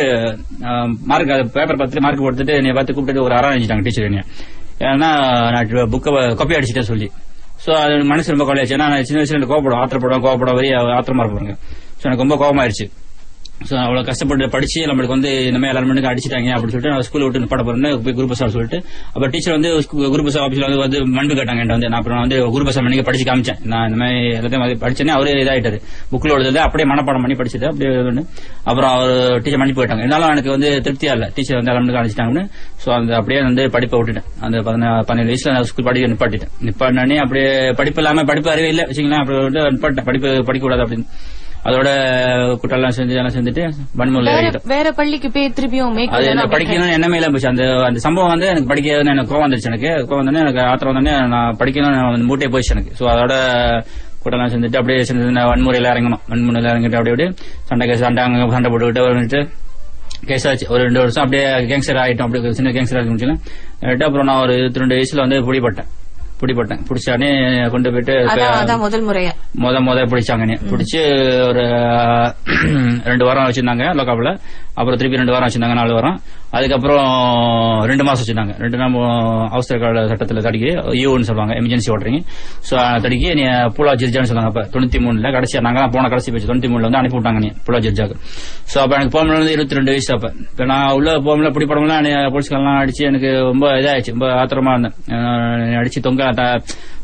மார்க் பேப்பர் பார்த்துட்டு மார்க் கொடுத்துட்டு என்னை பார்த்து கூப்பிட்டு ஒரு அறம் அடிச்சிட்டாங்க டீச்சர் என்ன ஏன்னா நான் புக்கை காப்பி அடிச்சிட்டேன் சொல்லி சோ அது மனசு ரொம்ப கவலையாச்சு ஏன்னா நான் சின்ன வயசுல எனக்கு கோவப்படும் ஆத்திரப்படும் கோவப்படும் வரி ஆத்திரமா இருப்பாங்க சோ எனக்கு ரொம்ப கோவமாயிருச்சு சோ அவ்வளவு கஷ்டப்பட்டு படிச்சு நம்மளுக்கு வந்து இந்த மாதிரி எல்லாரும் மணிக்கு அடிச்சிட்டாங்க அப்படின்னு சொல்லிட்டு நான் ஸ்கூல் விட்டு நிப்பாட போறேன்னு போய் குரூப் சார் சொல்லிட்டு அப்ப டீச்சர் வந்து குரூப் சார் ஆபீஸ்ல வந்து வந்து மன்பு கேட்டாங்க என்கிட்ட வந்து நான் அப்புறம் வந்து குரூப் சார் மணிக்கு படிச்சு காமிச்சேன் நான் இந்த மாதிரி எல்லாத்தையும் வந்து படிச்சேனே அவரே இதாயிட்டாரு புக்ல எழுதுறது அப்படியே மனப்பாடம் பண்ணி படிச்சது அப்படியே இது பண்ணு. அப்புறம் அவர் டீச்சர் மன்னிப்பு போயிட்டாங்க இருந்தாலும் எனக்கு வந்து திருப்தியா இல்ல டீச்சர் வந்து எல்லாரும் மணிக்கு அடிச்சிட்டாங்கன்னு சோ அந்த அப்படியே வந்து படிப்பை விட்டுட்டேன் அந்த பதினா- பதினேழு வயசுல நான் ஸ்கூல் படிக்க நிப்பாட்டிட்டேன் நிப்பாட்டினே அப்படியே படிப்பு இல்லாம படிப்பு அறிவே இல்ல வச்சுக்கலாம் அப்புறம் வந்து நிப்பாட்டேன் படிப்பு படிக்க கூடாது அப்படின்னு அதோட குட்டெல்லாம் செஞ்சு எல்லாம் செஞ்சுட்டு வன்முறையில் வேற இறங்கிட்டோம் வேற பள்ளிக்கு போய் திருப்பியும் அது மேற்கொள்ளணும் என்ன அப்படின்னு படிக்கணும்னு எண்ணமே இல்ல போச்சு அந்த அந்த சம்பவம் வந்து எனக்கு படிக்கணும்னு எனக்கு கோவம் வந்துருச்சு எனக்கு கோவம் வந்தோடனே எனக்கு ஆத்திரம் வந்தோடனே நான் படிக்கணும்னு அந்த மூட்டே போயிடுச்சு எனக்கு சோ அதோட கூட்டெல்லாம் செஞ்சுட்டு அப்படியே சின்ன சின்ன வன்முறையில இறங்கணும் வன்முறையில இறங்கிட்டு அப்படியே அப்படியே சண்டை கேஸ் சண்டை அங்க சண்டை போட்டுக்கிட்டு வந்துட்டு கேஸ் ஆச்சு ஒரு ரெண்டு வருஷம் அப்படியே கேங்ஸ்டர் ஆயிட்டோம் அப்படியே சின்ன கேங்ஸ்டர் ஆகி முடிச்சுல அப்புறம் நான் ஒரு இருபத்தி ரெண்டு வயசுல வந்து பிடிபட்டேன் பிடிபட்டேன் பிடிச்சானே கொண்டு போயிட்டு அதான் அதான் முதல் முறையா முத முத பிடிச்சாங்க பிடிச்சு ஒரு ரெண்டு வாரம் வச்சிருந்தாங்க லோக்காப்ல அப்புறம் திருப்பி ரெண்டு வாரம் வச்சிருந்தாங்க நாலு வாரம் அதுக்கப்புறம் ரெண்டு மாசம் வச்சிருந்தாங்க ரெண்டு நாள் அவசர கால சட்டத்துல தடிக்கி யூன்னு சொல்லுவாங்க எமர்ஜென்சி ஓட்டுறீங்க சோ தடிக்கி நீ பூலா ஜிர்ஜான்னு சொன்னாங்க அப்ப தொண்ணூத்தி மூணுல கடைசியா நாங்க தான் போன கடைசி போச்சு தொண்ணூத்தி மூணுல வந்து அனுப்பி விட்டாங்க நீ பூலா ஜிர்ஜாக்கு சோ அப்ப எனக்கு போகும்போது வந்து இருபத்தி ரெண்டு வயசு அப்ப இப்ப நான் உள்ள போகும்போது பிடிப்படம்லாம் போலீஸ்காரெல்லாம் அடிச்சு எனக்கு ரொம்ப இதாயிடுச்சு ரொம்ப ஆத்திரமா இருந்தேன் அஹ் அடிச்சு தொங்க த-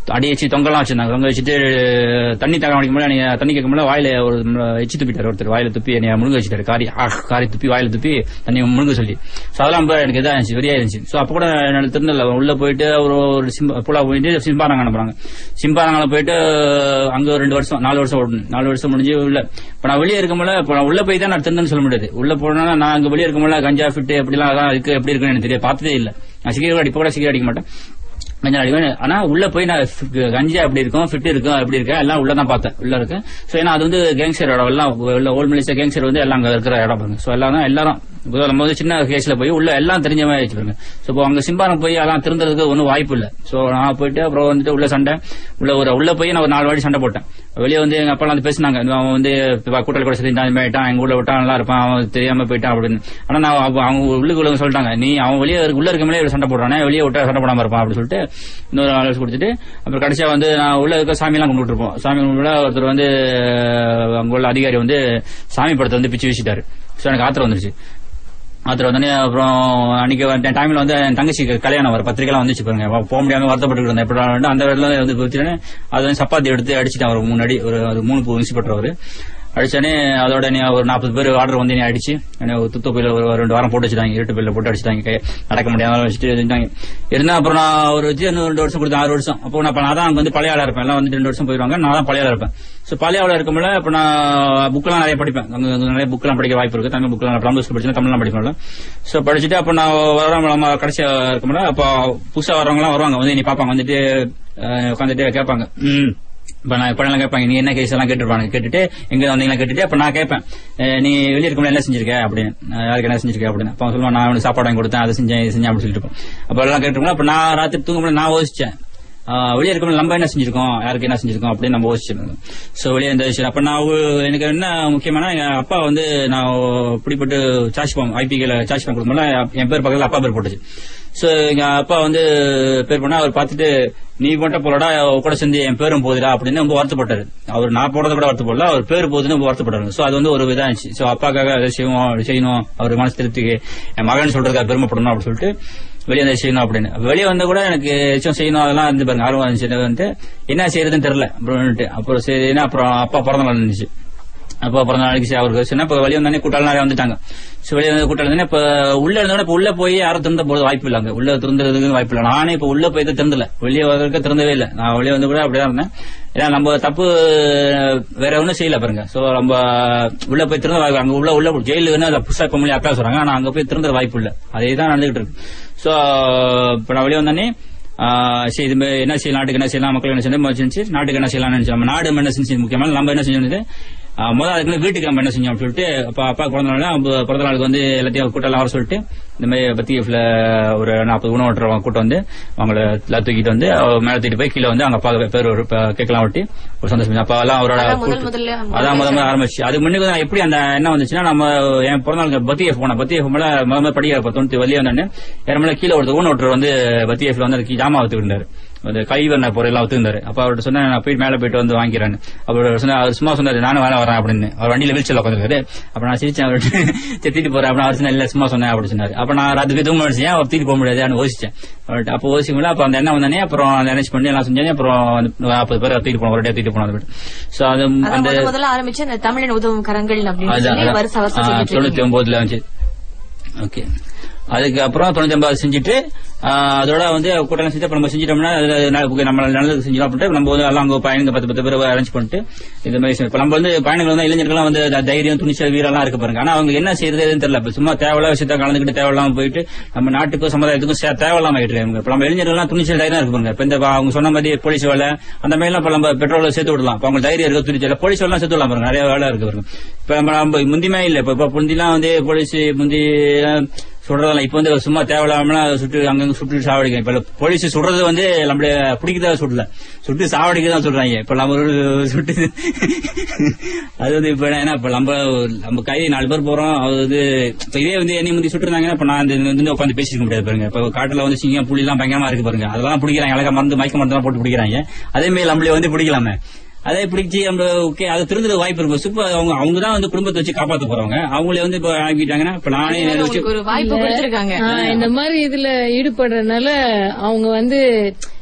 அடி வச்சு தொங்கலாம் வச்சிருந்தாங்க தொங்க வச்சுட்டு தண்ணி தக அடிக்க முடியல நீங்க தண்ணி கேட்க முடியல வாயில ஒரு எச்சி துப்பிட்டாரு ஒருத்தர் வாயில துப்பி என்னைய முழுங்க வச்சுட்டாரு காரி ஆஹ், காரி துப்பி வாயில துப்பி தண்ணி முழுங்க சொல்லி சோ அதெல்லாம் ரொம்ப எனக்கு இதா இருந்துச்சு வெறியா இருந்துச்சு சோ அப்ப கூட எனக்கு தெரிஞ்சல உள்ள போயிட்டு ஒரு ஒரு சிம்பா புலா போயிட்டு சிம்பாரங்க அனுப்புறாங்க சிம்பாரங்களை போயிட்டு அங்க ஒரு ரெண்டு வருஷம் நாலு வருஷம் ஓடணும் நாலு வருஷம் முடிஞ்சு உள்ள இப்ப நான் வெளியே இருக்கும்போது இப்ப நான் உள்ள போய் தான் நான் தெரிந்தேன்னு சொல்ல முடியாது உள்ள போனா நான் அங்க வெளியே இருக்கும்போது கஞ்சா ஃபிட் எப்படிலாம் அதான் இருக்கு எப்படி இருக்குன்னு எனக்கு தெரியாது பார்த்ததே இல்ல நான் சிகரெட் அடிப்ப கூட சிகரெட் அடிக்க மாட்டேன் கஞ்சா அடிப்பேன் ஆனா உள்ள போய் நான் ஃப்- கஞ்சா எப்படி இருக்கும் ஃபிட் இருக்கும் எப்படி இருக்கு எல்லாம் உள்ள தான் பார்த்தேன் உள்ள இருக்கு சோ ஏன்னா அது வந்து கேங்ஸ்டர் இடம் எல்லாம் உள்ள ஓல்ட் மலேசியா கேங்ஸ்டர் வந்து எல்லாம் அங்க இருக்கிற இடம் பாருங்க சோ எல்லாம் தான் எல்லாரும் இப்போ நம்ம வந்து சின்ன கேஸ்ல போய் உள்ள எல்லாம் தெரிஞ்ச மாதிரி ஆயிடுச்சு பாருங்க சோ இப்போ அங்க சிம்பாரம் போய் எல்லாம் திருந்ததுக்கு ஒன்றும் வாய்ப்பு இல்ல சோ நான் போயிட்டு அப்புறம் வந்துட்டு உள்ள சண்டை உள்ள ஒரு உள்ள போய் நான் ஒரு நாலு வாட்டி சண்டை போட்டேன் வெளியே வந்து எங்க அப்பா வந்து பேசினாங்க இந்த அவன் வந்து இப்ப கூட்டல் கூட சரி இந்த மாதிரி ஆயிட்டான் எங்க ஊர்ல விட்டா நல்லா இருப்பான் அவன் தெரியாம போயிட்டான் அப்படின்னு ஆனா நான் அப்ப அவங்க உள்ளுக்கு உள்ளவங்க சொல்லிட்டாங்க நீ அவன் வெளியே உள்ள இருக்கமே இவ்வளவு சண்டை போடுறானே வெளியே விட்டா சண்டை போடாம இருப்பான் அப்படின்னு சொல்லிட்டு இன்னொரு நாலு வருஷம் கொடுத்துட்டு அப்புறம் கடைசியா வந்து நான் உள்ள இருக்க சாமி எல்லாம் கும்பிட்டு இருப்போம் சாமி கும்பிட்டு ஒருத்தர் வந்து அஹ், அங்க உள்ள அதிகாரி வந்து சாமி படத்தை வந்து பிச்சு வீசிட்டாரு சோ எனக்கு ஆத்திரம் வந்துருச்சு ஆத்திரம் வந்தோடனே அப்புறம் அன்னைக்கு வந்து டைம்ல வந்து என் தங்கச்சிக்கு கல்யாணம் வர பத்திரிக்கைலாம் வந்துச்சு பாருங்க அவ போக முடியாம வருத்தப்பட்டு இருந்தேன் எப்படி வந்து அந்த இடத்துல வந்து குதிச்சுன்னு அதை வந்து சப்பாத்தி எடுத்து அடிச்சுட்டேன் அவருக்கு முன்னாடி ஒரு ஒரு மூணு பூ இன்ஸ்பெக்டர் அவரு அடிச்சானே அதோட நீ ஒரு நாற்பது பேர் ஆர்டர் வந்து நீ அடிச்சு என்னை ஒரு துத்த போயில ஒரு ரெண்டு வாரம் போட்டு வச்சுட்டாங்க இருட்டு பேர்ல போட்டு அடிச்சுட்டாங்க கை- நடக்க முடியாம வச்சுட்டு இருந்தாங்க இருந்தா அப்புறம் நான் ஒரு வச்சு இன்னும் ரெண்டு வருஷம் கொடுத்தேன் ஆறு வருஷம் அப்போ நான் அப்ப நான் தான் அங்க வந்து பழைய ஆளா இருப்பேன் எல்லாம் வந்து ரெண்டு வருஷம் போயிருவாங்க நான் தான் பழைய ஆளா இருப்பேன் சோ பழைய ஆளா இருக்கும்போது அப்ப நான் புக்கெல்லாம் நிறைய படிப்பேன் அங்க அங்க நிறைய புக்கெல்லாம் படிக்க வாய்ப்பு இருக்கு தமிழ் புக்கெல்லாம் பிளம்பர்ஸ் படிச்சு தமிழ்லாம் படிப்பேன்ல சோ படிச்சுட்டு அப்ப நான் வராம நம்ம கடைசியா இருக்கும்போது அப்போ புதுசா வரவங்க எல்லாம் வருவாங்க வந்து நீ பாப்பாங்க வந்துட்டு அஹ், உட்காந்துட்டு கேட்பாங்க ம் இப்ப நான் இப்ப எல்லாம் கேட்பாங்க நீ என்ன கேஸ் எல்லாம் கேட்டுருப்பாங்க கேட்டுட்டு எங்க வந்தீங்களா கேட்டுட்டு அப்ப நான் கேட்பேன் அஹ் நீ வெளியே இருக்கும்போது என்ன செஞ்சிருக்க அப்படின்னு நான் யாருக்கு என்ன செஞ்சிருக்க அப்படின்னு அப்ப அவன் சொல்லுவான் நான் அவனுக்கு சாப்பாடு வாங்கி கொடுத்தேன் அதை செஞ்சேன் இது செஞ்சேன் அப்படின்னு சொல்லிட்டு இருப்பான். அப்ப எல்லாம் கேட்டுருக்கோம் அப்ப நான் ராத்திரி தூங்கும்போது நான் யோசிச்சேன் ஆஹ் வெளியே இருக்கும்போது நம்ம என்ன செஞ்சிருக்கோம் யாருக்கு என்ன செஞ்சிருக்கோம் அப்படின்னு நம்ம யோசிச்சிருந்தோம் சோ வெளியே இந்த விஷயம் அப்ப நான் ஒரு- எனக்கு என்ன முக்கியமான எங்க அப்பா வந்து நான் பிடிப்பட்டு சார்ஜ் பாம் ஐபிகேல சார்ஜ் பாம் கொடுக்கும்போது என் பேர் பக்கத்துல அப்பா பேர் போட்டுச்சு சோ எங்க அப்பா வந்து பேர் பண்ணா அவர் பார்த்துட்டு நீ மட்டும் போலடா அவ கூட சேர்ந்து என் பேரும் போகுதுடா அப்படின்னு ரொம்ப வருத்தப்பட்டாரு அவர் நான் போறத கூட வருத்தப்படல அவர் பேர் போகுதுன்னு ரொம்ப வருத்தப்பட்டாரு சோ அது வந்து ஒரு இதா இருந்துச்சு சோ அப்பாக்காக அதை செய்வோம் செய்யணும் அவர் மனசு திருப்திக்கு என் மகன் சொல்றதுக்காக பெருமைப்படணும் அப்படின்னு சொல்லிட்டு வெளியே வந்து செய்யணும் அப்படின்னு அப்ப வெளியே வந்தா கூட எனக்கு ஏதாச்சும் செய்யணும் அதெல்லாம் இருந்து பாருங்க ஆர்வம் இருந்துச்சு எனக்கு வந்து என்ன செய்யறதுன்னு தெரியல அப்புறம் அப்புறம் சரின்னா அப்புறம் அப்பா பிறந்த நாள் இருந்துச்சு அப்பா பிறந்த நாளைக்கு சரி அவருக்கு சொன்னா இப்ப வெளியே வந்தானே கூட்டாளி நிறைய வந்துட்டாங்க சோ வெளியே வந்து கூட்டாளி வந்தானே இப்ப உள்ள இருந்தோட இப்ப உள்ள போய் யாரும் திறந்த போறது வாய்ப்பு இல்ல அங்க உள்ள திறந்ததுக்கு வாய்ப்பு இல்ல நானே இப்ப உள்ள போய் தான் திறந்தல வெளியே வரதுக்கு திறந்தவே இல்ல நான் வெளியே வந்து கூட அப்படிதான் இருந்தேன் ஏன்னா நம்ம தப்பு வேற ஒண்ணும் செய்யல பாருங்க சோ நம்ம உள்ள போய் திறந்த வாய்ப்பு அங்க உள்ள உள்ள ஜெயிலுக்கு புதுசா இப்ப மொழி அக்கா சொல்றாங்க ஆனா அங்க போய் திறந்த வாய்ப்பு இல்ல அதே தான் நடந்துகிட்டு இருக்கு சோ இப்ப நான் வெளியே வந்தோடனே ஆஹ் சரி இது மாதிரி என்ன செய்யலாம் நாட்டுக்கு என்ன செய்யலாம் மக்களுக்கு என்ன செய்யலாம் செஞ்சு நாட்டுக்கு என்ன செய்யலாம்னு நினைச்சு நம்ம நாடு என்ன செஞ்சு முக்கியமான நம்ம என்ன செஞ்சோம் முதல் அதுக்கு வீட்டுக்கு நம்ம என்ன செஞ்சோம் அப்படின்னு சொல்லிட்டு அப்ப அப்பா பிறந்த நாள் அவங்க பிறந்த நாளுக்கு வந்து எல்லாத்தையும் கூட்டம் வர சொல்லிட்டு இந்த மாதிரி பத்திஎஃப்ல ஒரு நாற்பது உணவு ஓட்டுறவங்க கூட்டம் வந்து அவங்கள எல்லாம் தூக்கிட்டு வந்து அவ மேல தூக்கிட்டு போய் கீழே வந்து அவங்க அப்பா பேர் ஒரு கேட்கலாம் ஒட்டி ஒரு சந்தோஷம் அப்பா எல்லாம் அவரோட அதான் முதல் கூட்டு- முதல்ல அதான் முதல் முதல்ல ஆரம்பிச்சு அதுக்கு முன்னுக்கு நான் எப்படி அந்த என்ன வந்துச்சுன்னா நம்ம என் பிறந்த நாளுக்கு பத்திஎஃப் போனேன் பத்திஎஃப் மேல முதல் முதல்ல படிக்கிற தொண்ணூத்தி வெளியே வந்தோடனே மேல கீழே ஒருத்தர் ஊன ஒருத்தர் வந்து பத்திஎஃப்ல வந்து அதுக்கு ஜாமா வத்துக்கிட்டாரு அந்த கைவண்ண பொருள் வத்துருந்தாரு அப்ப அவர்கிட்ட சொன்னா நான் போய் மேல போயிட்டு வந்து வாங்கிக்கிறேன் அவர் சொன்னா அவர் சும்மா சொன்னாரு நானும் வேலை வரேன் அப்படின்னு அவர் வண்டியில வீழ்ச்சியில் உட்காந்துருக்காரு அப்ப நான் சிரிச்சேன் அவர்கிட்ட திட்டிட்டு போறேன் அப்படின்னு அவர் சொன்னா இல்ல சும்மா சொன்னேன் அப்படின்னு சொன்னாரு அப்ப நான் ராத்துக்கு தூங்க முடிச்சேன் அவர் தூக்கிட்டு போக முடியாது யோசிச்சேன் அவர்கிட்ட அப்போ யோசிக்கல அப்ப அந்த எண்ணம் வந்தானே அப்புறம் அரேஞ்ச் பண்ணி எல்லாம் செஞ்சேன் அப்புறம் நாற்பது பேர் தூக்கிட்டு போனோம் ஒரே தூக்கிட்டு போனோம் சோ அது அதான் அந்த முதல் முதல்ல ஆரம்பிச்சு அந்த தமிழன் உதவும் கரங்கள் அப்படின்னு அதான், சொல்லி அதான். வருஷ வருஷம் ஆ, செஞ்சுட்டு தொண்ணூத்தி இருக்கீங்க. ஒன்பதுல வந்து ஓகே அதுக்கு அப்புறம் தொண்ணூத்தி ஒன்பது செஞ்சுட்டு ஆ, அதோட வந்து கூட்டம் செஞ்சு அப்ப நம்ம செஞ்சிட்டோம்னா அது ந- okay, நம்ம நல்லது செஞ்சோம் அப்படின்ட்டு நம்ம வந்து எல்லாம் அங்க பயணிங்க பத்து பத்து பேர் அரேஞ்ச் பண்ணிட்டு இந்த மாதிரி செஞ்சு- இப்ப நம்ம வந்து பயணிகள் வந்து இளைஞர்கள்லாம் வந்து த- தைரியம் துணிச்சல் வீரெல்லாம் இருக்கு பாருங்க ஆனா அவங்க என்ன செய்யறதுன்னு தெரியல இப்ப சும்மா தேவையில்லாத விஷயத்த கலந்துக்கிட்டு தேவையில்லாம போயிட்டு நம்ம நாட்டுக்கும் சமுதாயத்துக்கும் சே- தேவையில்லாம ஆயிட்டு இருக்காங்க இப்ப நம்ம இளைஞர்கள்லாம் துணிச்சல் தைரியம் இருக்கு பாருங்க இப்ப இந்த அவங்க சொன்ன மாதிரி போலீஸ் வேலை அந்த மாதிரி எல்லாம் இப்ப நம்ம பெட்ரோல சேர்த்து விடலாம் இப்ப அவங்க தைரியம் இருக்கு துணிச்சல் போலீஸ் வேலை சேர்த்து விடலாம் பாருங்க நிறைய வேலை இருக்கு பாருங்க இப்ப நம்ம நம்ம முந்திமே இல்ல இப்ப இப்ப முந்திலாம் வந்து போலீஸ் முந்தி சுடுறதெல்லாம் இப்ப வந்து சும்மா தேவையில்லாம சுட்டு அங்கங்க சுட்டு சாவடிக்க இப்ப போலீஸ் சுடுறது வந்து நம்மள பிடிக்கிறதா சுடல சுட்டு சாவடிக்க தான் சொல்றாங்க இப்ப நம்ம ஒரு சுட்டு அது வந்து இப்ப என்ன இப்ப நம்ம நம்ம கை நாலு பேர் போறோம் அது வந்து இப்ப இதே வந்து என்னை முந்தி சுட்டுருந்தாங்கன்னா இப்ப நான் இந்த வந்து உட்காந்து பேசிக்க முடியாது பாருங்க இப்ப காட்டுல வந்து சிங்கம் புலி எல்லாம் பயங்கரமா இருக்கு பாருங்க அதெல்லாம் பிடிக்கிறாங்க அழகா மருந்து மயக்க மருந்து போட்டு பிடிக்கிறாங்க அதே மாதிரி நம்மளே வந்து பிடிக்கலாமே அதே பிடிச்சி நம்ம ஓகே அது திருந்துற வாய்ப்பு இருக்கும் சூப்பர் அவங்க அவங்க தான் வந்து குடும்பத்தை வச்சு காப்பாத்த போறவங்க அவங்களே வந்து இப்ப ஆக்கிட்டாங்கன்னா இப்ப நானே வச்சு உங்களுக்கு ஒரு வாய்ப்பு கொடுத்திருக்காங்க ஆ, இந்த மாதிரி இதுல ஈடுபடுறதுனால அவங்க வந்து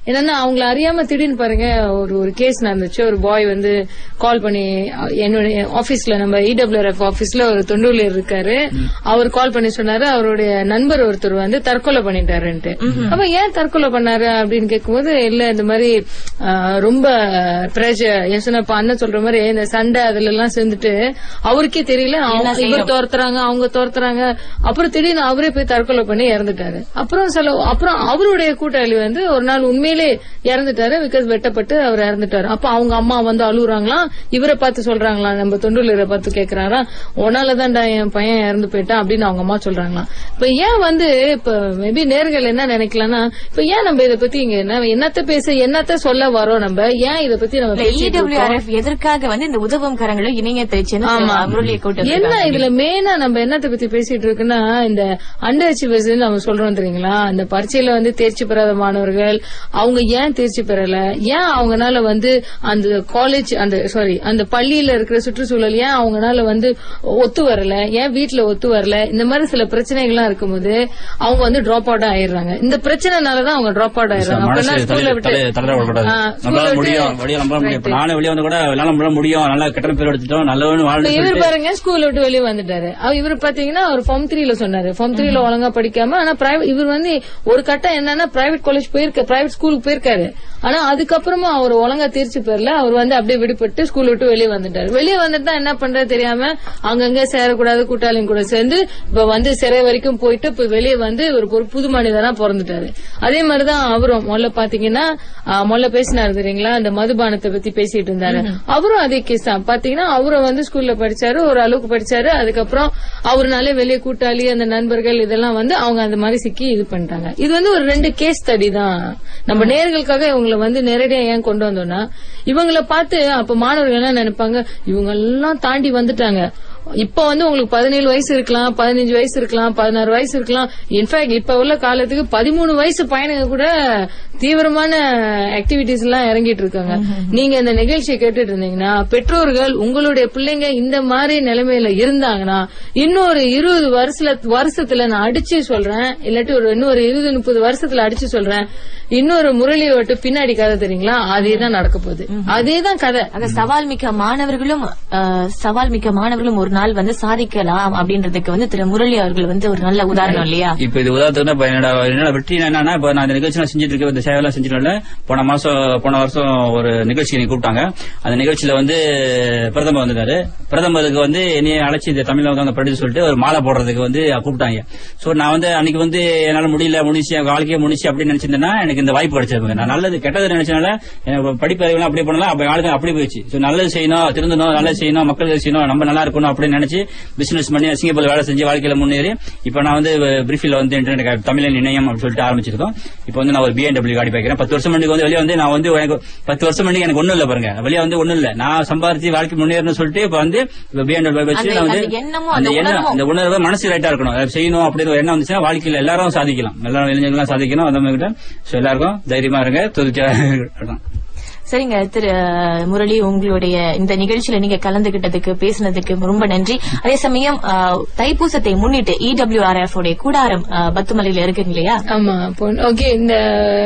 என்னன்னா அவங்கள அறியாம திடீர்னு பாருங்க ஒரு ஒரு கேஸ் நடந்துச்சு ஒரு பாய் வந்து கால் பண்ணி அஹ், என்னுடைய ஆபீஸ்ல நம்ம இடபிள்யூஆர்எஃப் ஆபீஸ்ல ஒரு தொண்டூழியர் இருக்காரு அவர் கால் பண்ணி சொன்னாரு அவருடைய நண்பர் ஒருத்தர் வந்து தற்கொலை பண்ணிட்டாருன்ட்டு அப்ப ஏன் தற்கொலை பண்ணாரு அப்படின்னு கேட்கும்போது இல்ல இந்த மாதிரி அஹ், ரொம்ப பிரஷர் என் சொன்ன இப்ப அண்ணன் சொல்ற மாதிரி இந்த சண்டை அதுல எல்லாம் சேர்ந்துட்டு அவருக்கே தெரியல அவங்க- இவர் துரத்துறாங்க அவங்க துரத்துறாங்க அப்புறம் திடீர்னு அவரே போய் தற்கொலை பண்ணி இறந்துட்டாரு அப்புறம் சில அப்புறம் அவருடைய கூட்டாளி வந்து ஒரு நாள் உண்மையிலே இறந்துட்டாரு பிகாஸ் வெட்டப்பட்டு அவர் இறந்துட்டாரு அப்ப அவங்க அம்மா வந்து அழுகுறாங்களாம் இவரை பார்த்து சொல்றாங்களாம் நம்ம தொண்டுலரை பார்த்து கேக்குறாரா உன்னாலதான்டா என் பையன் இறந்து போயிட்டான் அப்படின்னு அவங்க அம்மா சொல்றாங்களாம் இப்ப ஏன் வந்து இப்ப மேபி நேர்கள் என்ன நினைக்கலாம்னா இப்ப ஏன் நம்ம இத பத்தி இங்க என்ன என்னத்த பேச என்னத்த சொல்ல வரோம் நம்ம ஏன் இத பத்தி நம்ம பேசிட்டு இருக்கோம்? இடபிள்யூஆர்எஃப் எதற்காக வந்து இந்த உதவும் கரங்களும் இணையத்தை ஆமா. சேர்ந்து அவருடைய கூட்டம் என்ன இதுல மெயினா நம்ம என்னத்தை பத்தி பேசிட்டு இருக்குன்னா இந்த அண்டர் அச்சீவர்ஸ் நம்ம சொல்றோம் தெரியுங்களா இந்த பரீட்சையில வந்து தேர்ச்சி பெறாத மாணவர்கள் அவங்க ஏன் தேர்ச்சி பெறல ஏன் அவங்கனால வந்து அந்த காலேஜ் அந்த சாரி அந்த பள்ளியில இருக்கிற சுற்றுச்சூழல் ஏன் அவங்கனால வந்து ஒத்து வரல ஏன் வீட்ல ஒத்து வரல இந்த மாதிரி சில பிரச்சனைகள்லாம் இருக்கும்போது அவங்க வந்து டிராப் அவுட் ஆயிடுறாங்க இந்த பிரச்சனைனாலதான் அவங்க டிராப் அவுட் ஆயிடுறாங்க மனசு அப்பனா ஸ்கூல்ல தலை- விட்டு தலை- தலையிட விடக்கூடாது. ஆ, நம்மளால ஸ்கூல்ல முடியும் விட்டு- வெளியே நம்மளால முடியும் இப்ப Right. நானே வெளியே வந்து கூட என்னால நம்மளால முடியும் நல்லா கெட்ட பேர் எடுத்துட்டோம் நல்லவனு இப்ப வாழ்ந்து இவர் சொல்லிட்டு பாருங்க ஸ்கூல் விட்டு வெளியே வந்துட்டாரு அவர் இவர் பாத்தீங்கன்னா அவர் ஃபார்ம் த்ரீல சொன்னாரு ஃபார்ம் த்ரீல ஒழுங்கா படிக்காம ஆனா பிரைவேட் இவர் வந்து ஒரு கட்டம் என்னன்னா பிரைவேட் காலேஜ் போயிருக்க பிரைவேட் ஸ்கூலுக்கு போயிருக்காரு ஆனா அதுக்கப்புறமா அவர் ஒழுங்கா தேர்ச்சி பெறல அவர் வந்து அப்படியே விடுபட்டு ஸ்கூல் விட்டு வெளியே வந்துட்டாரு வெளியே வந்துட்டு தான் என்ன பண்றது தெரியாம அங்கங்க சேரக்கூடாது கூட்டாளிங்க கூட சேர்ந்து இப்ப வந்து சிறை வரைக்கும் போயிட்டு இப்ப வெளியே வந்து ஒரு ஒரு புது மனிதனா பிறந்துட்டாரு அதே மாதிரிதான் அவரும் முதல்ல பாத்தீங்கன்னா ஆ, முதல்ல பேசினாரு தெரியுங்களா அந்த மதுபானத்தை பத்தி பேசிட்டு இருந்தாரு அவரும் அதே கேஸ் தான் பாத்தீங்கன்னா அவரும் வந்து ஸ்கூல்ல படிச்சாரு ஒரு அளவுக்கு படிச்சாரு அதுக்கப்புறம் அவருனாலே வெளியே கூட்டாளி அந்த நண்பர்கள் இதெல்லாம் வந்து அவங்க அந்த மாதிரி சிக்கி இது பண்ணிட்டாங்க இது வந்து ஒரு ரெண்டு கேஸ் ஸ்டடி தான் நம்ம நேர்களுக்காக இவங்களை வந்து நேரடியா ஏன் கொண்டு வந்தோம்னா இவங்கள பார்த்து அப்ப மாணவர்கள் என்ன நினைப்பாங்க இவங்க எல்லாம் தாண்டி வந்துட்டாங்க இப்ப வந்து உங்களுக்கு பதினேழு வயசு இருக்கலாம் பதினஞ்சு வயசு இருக்கலாம் பதினாறு வயசு இருக்கலாம் இன்ஃபேக்ட் இப்ப உள்ள காலத்துக்கு பதிமூணு வயசு பையனுங்க கூட தீவிரமான ஆக்டிவிட்டிஸ் எல்லாம் இறங்கிட்டு இருக்காங்க நீங்க இந்த நிகழ்ச்சியை கேட்டுட்டு இருந்தீங்கன்னா பெற்றோர்கள் உங்களுடைய பிள்ளைங்க இந்த மாதிரி நிலைமையில இருந்தாங்கன்னா இன்னொரு இருபது வருஷத்துல வருஷத்துல நான் அடிச்சு சொல்றேன் இல்லாட்டி ஒரு இன்னொரு இருபது முப்பது வருஷத்துல அடிச்சு சொல்றேன் இன்னொரு முரளியை விட்டு பின்னாடி கதை தெரியுங்களா அதே தான் நடக்க போகுது அதே தான் கதை ஆக சவால் மிக்க மாணவர்களும் அஹ், சவால் மிக்க மாணவர்களும் ஒரு நாள் வந்து சாதிக்கலாம் அப்படின்றதுக்கு வந்து திரு முரளி அவர்கள் வந்து ஒரு நல்ல உதாரணம் இல்லையா இப்ப இது உதாரணத்துக்கு இப்ப என்னோட என்னோட வெற்றி என்னன்னா இப்ப நான் இந்த நிகழ்ச்சி நான் செஞ்சுட்டு இருக்கேன் இந்த சேவையெல்லாம் செஞ்சுட்டு போன மாசம் போன வருஷம் ஒரு நிகழ்ச்சி நீ கூப்பிட்டாங்க அந்த நிகழ்ச்சியில வந்து பிரதமர் வந்திருந்தாரு பிரதமருக்கு வந்து என்னைய அழைச்சி இந்த தமிழ்ல வந்து அங்க படிச்சு சொல்லிட்டு ஒரு மாலை போடுறதுக்கு வந்து கூப்பிட்டாங்க சோ நான் வந்து அன்னைக்கு வந்து என்னால முடியல முடிச்சு என் வாழ்க்கையே முடிச்சு அப்படின்னு நினைச்சிருந்தேன்னா எனக்கு இந்த வாய்ப்பு கிடைச்சிருக்குங்க நான் நல்லது கெட்டது நினைச்சனால எனக்கு படிப்பு அறிவுலாம் அப்படியே பண்ணலாம் அப்ப வாழ்க்கை அப்படி போயிடுச்சு சோ நல்லது செய்யணும் திருந்தணும் நல்லது செய்யணும் மக்களுக்கு செய்யணும் நம்ம நல்லா இருக்கணும் அப்படின்னு நினைச்சு பிசினஸ் பண்ணி சிங்கப்பூர் வேலை செஞ்சு வாழ்க்கையில முன்னேறி இப்ப நான் வந்து பிரீஃபில் வந்து இன்டர்நெட் கா- தமிழன் இணையம் அப்படின்னு சொல்லிட்டு ஆரம்பிச்சிருக்கோம் இப்போ வந்து நான் ஒரு பிஎன்டபிள்யூ காடி பாய்க்கிறேன் பத்து வருஷம் முன்னாடி வந்து வெளியே வந்து நான் வந்து எனக்கு பத்து வருஷம் முன்னாடி எனக்கு ஒண்ணும் இல்ல பாருங்க வெளியே வந்து ஒண்ணும் இல்ல நான் சம்பாதிச்சு வாழ்க்கை முன்னேறணும்னு சொல்லிட்டு இப்ப வந்து பிஎன்டபிள்யூ வச்சு அந்த- நான் வந்து அந்த எண்ணமும், அந்த அந்த எண்ணம் உணர்வும். அந்த உணர்வு மனசு ரைட்டா இருக்கணும் அதை செய்யணும் அப்படின்னு ஒரு எண்ணம் வந்துச்சுன்னா வாழ்க்கையில எல்லாரும் சாதிக்கலாம் எல்லாரும் இளைஞர்கள்லாம் சாதிக்கணும் அந்த மாதிரி சோ எல்லாருக்கும் தைரியமா இருங்க துதிச்சா இருக்கணும். சரிங்க திரு அஹ், முரளி உங்களுடைய இந்த நிகழ்ச்சியில நீங்க கலந்துகிட்டதுக்கு பேசினதுக்கு ரொம்ப நன்றி அதே சமயம் அஹ், தைப்பூசத்தை முன்னிட்டு இடபிள்யூஆர்எஃப் உடைய கூடாரம் அஹ், பத்துமலையில இருக்குங்க இல்லையா ஆமா ஓகே இந்த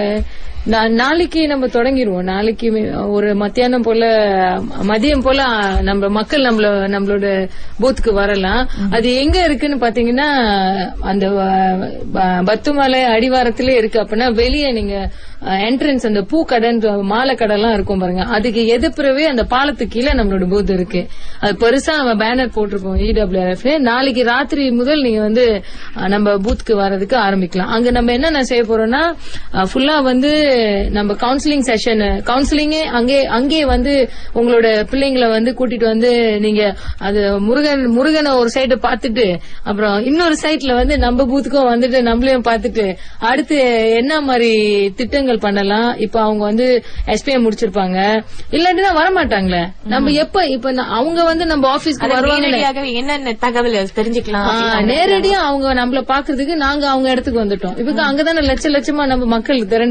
நா- நாளைக்கு நம்ம தொடங்கிடுவோம் நாளைக்கு மே- ஒரு மத்தியானம் போல மதியம் போல நம்ம மக்கள் நம்மள நம்மளோட பூத்துக்கு வரலாம் அது எங்க இருக்குன்னு பாத்தீங்கன்னா அந்த வ- ப- பத்துமலை அடிவாரத்திலே இருக்கு அப்படின்னா வெளியே நீங்க என்ட்ரன்ஸ் அந்த பூ கடை மாலை கடைலாம் இருக்கும் பாருங்க அதுக்கு எதிர்ப்புறவே அந்த பாலத்துக்கு கீழே நம்மளோட பூத் இருக்கு அது பெருசா நம்ம பேனர் போட்டிருக்கோம் இடபிள்யூஎஃப் நாளைக்கு ராத்திரி முதல் நீங்க வந்து அஹ், நம்ம பூத்துக்கு வர்றதுக்கு ஆரம்பிக்கலாம் அங்க நம்ம என்னென்ன செய்ய போறோம்னா ஃபுல்லா வந்து நம்ம கவுன்சிலிங் செஷன் கவுன்சிலிங்கே அங்கே அங்கே வந்து உங்களோட பிள்ளைங்களை வந்து கூட்டிட்டு வந்து நீங்க அது முருகன் முருகனை ஒரு சைடு பார்த்துட்டு அப்புறம் இன்னொரு சைட்ல வந்து நம்ம பூத்துக்கும் வந்துட்டு நம்மளையும் பார்த்துட்டு அடுத்து என்ன மாதிரி திட்டங்கள் பண்ணலாம் இப்ப அவங்க வந்து எஸ்பிஎம் முடிச்சிருப்பாங்க இல்லாட்டினா வரமாட்டாங்களே நம்ம எப்ப இப்ப ந- அவங்க வந்து நம்ம ஆபீஸ்க்கு அது வருவாங்க நேரடியாகவே என்னென்ன தகவல் தெரிஞ்சுக்கலாம் ஆ, அப்படின்னு நேரடியா அவங்க நம்மள பாக்குறதுக்கு நாங்க அவங்க இடத்துக்கு வந்துட்டோம் இப்ப அங்கதானே லட்ச லட்சமா நம்ம மக்கள் திரண்டு வராங்க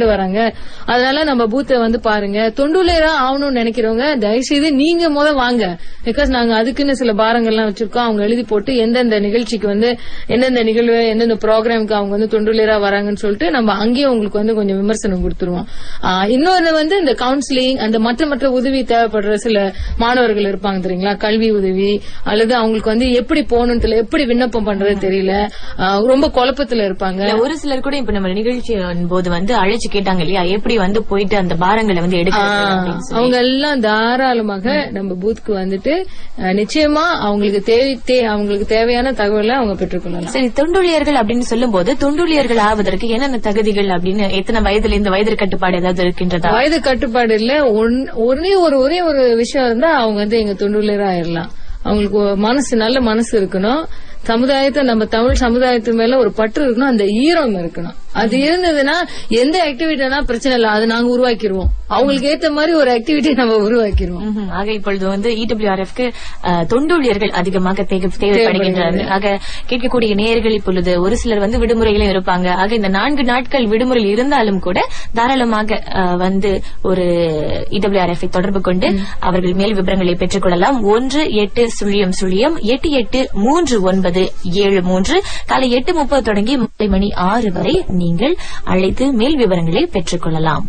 அதனால நம்ம பூத்தை வந்து பாருங்க தொண்டுலேரா ஆகணும்னு நினைக்கிறவங்க தயவுசெய்து நீங்க முத வாங்க பிகாஸ் நாங்க அதுக்குன்னு சில பாரங்கள்லாம் வச்சிருக்கோம் அவங்க எழுதி போட்டு எந்தெந்த நிகழ்ச்சிக்கு வந்து எந்தெந்த நிகழ்வு எந்தெந்த ப்ரோக்ராமுக்கு அவங்க வந்து தொண்டுலேரா வராங்கன்னு சொல்லிட்டு நம்ம அங்கேயே உங்களுக்கு வந்து கொஞ்சம் விமர்சனம் கொடுத்துருவோம் ஆஹ் இன்னொரு வந்து இந்த கவுன்சிலிங் அந்த மற்ற மற்ற உதவி தேவைப்படுற சில மாணவர்கள் இருப்பாங்க தெரியுங்களா கல்வி உதவி அல்லது அவங்களுக்கு வந்து எப்படி போகணும்னு தெரியல எப்படி விண்ணப்பம் பண்றது தெரியல ஆஹ் ரொம்ப குழப்பத்துல இருப்பாங்க இல்ல, ஒரு சிலர் கூட இப்ப நம்ம நிகழ்ச்சியின் போது வந்து அழைச்சு கேட்டாங்க இல்லையா எப்படி வந்து போயிட்டு அந்த பாரங்களை வந்து எடுக்கிறது அப்படின்னு சொல்லி. அவங்க எல்லாம் தாராளமாக நம்ம பூத்துக்கு வந்துட்டு அஹ், நிச்சயமா அவங்களுக்கு தேவை தே- அவங்களுக்கு தேவையான தகவலை அவங்க பெற்றுக்கொள்ளலாம் சரி தொண்டுழியர்கள் அப்படின்னு சொல்லும் போது தொண்டுழியர்கள் ஆவதற்கு என்னென்ன தகுதிகள் அப்படின்னு எத்தனை வயதுல இந்த வயது கட்டுப்பாடு ஏதாவது இருக்கின்றதா வயது கட்டுப்பாடு இல்ல ஒன்- ஒரே ஒரு ஒரே ஒரு விஷயம் இருந்தா அவங்க வந்து எங்க தொண்டுலரா ஆயிடலாம் அவங்களுக்கு ஒரு மனசு நல்ல மனசு இருக்கணும் சமுதாயத்தை நம்ம தமிழ் சமுதாயத்து மேல ஒரு பற்று இருக்கணும் அந்த ஈரம் இருக்கணும் அது இருந்ததுன்னா எந்த ஆக்டிவிட்டினா பிரச்சனை இல்ல அதை நாங்க உருவாக்கிடுவோம் அவங்களுக்கு ஏத்த மாதிரி ஒரு ஆக்டிவிட்டி நம்ம உருவாக்கிடுவோம் ம்ஹும். ஆக இப்பொழுது வந்து இடபிள்யூஆர்எஃப்க்கு தொண்டூழியர்கள் அதிகமாக தேவை- தேவைப்படுகின்றனர் ஆக கேட்கக்கூடிய நேயர்கள் இப்பொழுது ஒரு சிலர் வந்து விடுமுறையிலும் இருப்பாங்க ஆக இந்த நான்கு நாட்கள் விடுமுறையில் இருந்தாலும் கூட தாராளமாக அஹ், வந்து ஒரு இடபிள்யூஆர்எஃப் தொடர்பு கொண்டு அவர்கள் மேல் விவரங்களை பெற்றுக் கொள்ளலாம் ஒன்று எட்டு சுழியம் சுழியம் எட்டு எட்டு மூன்று ஒன்பது ஏழு மூன்று காலை எட்டு முப்பது தொடங்கி மாலை மணி ஆறு வரை நீங்கள் அழைத்து மேல் விவரங்களை பெற்றுக் கொள்ளலாம்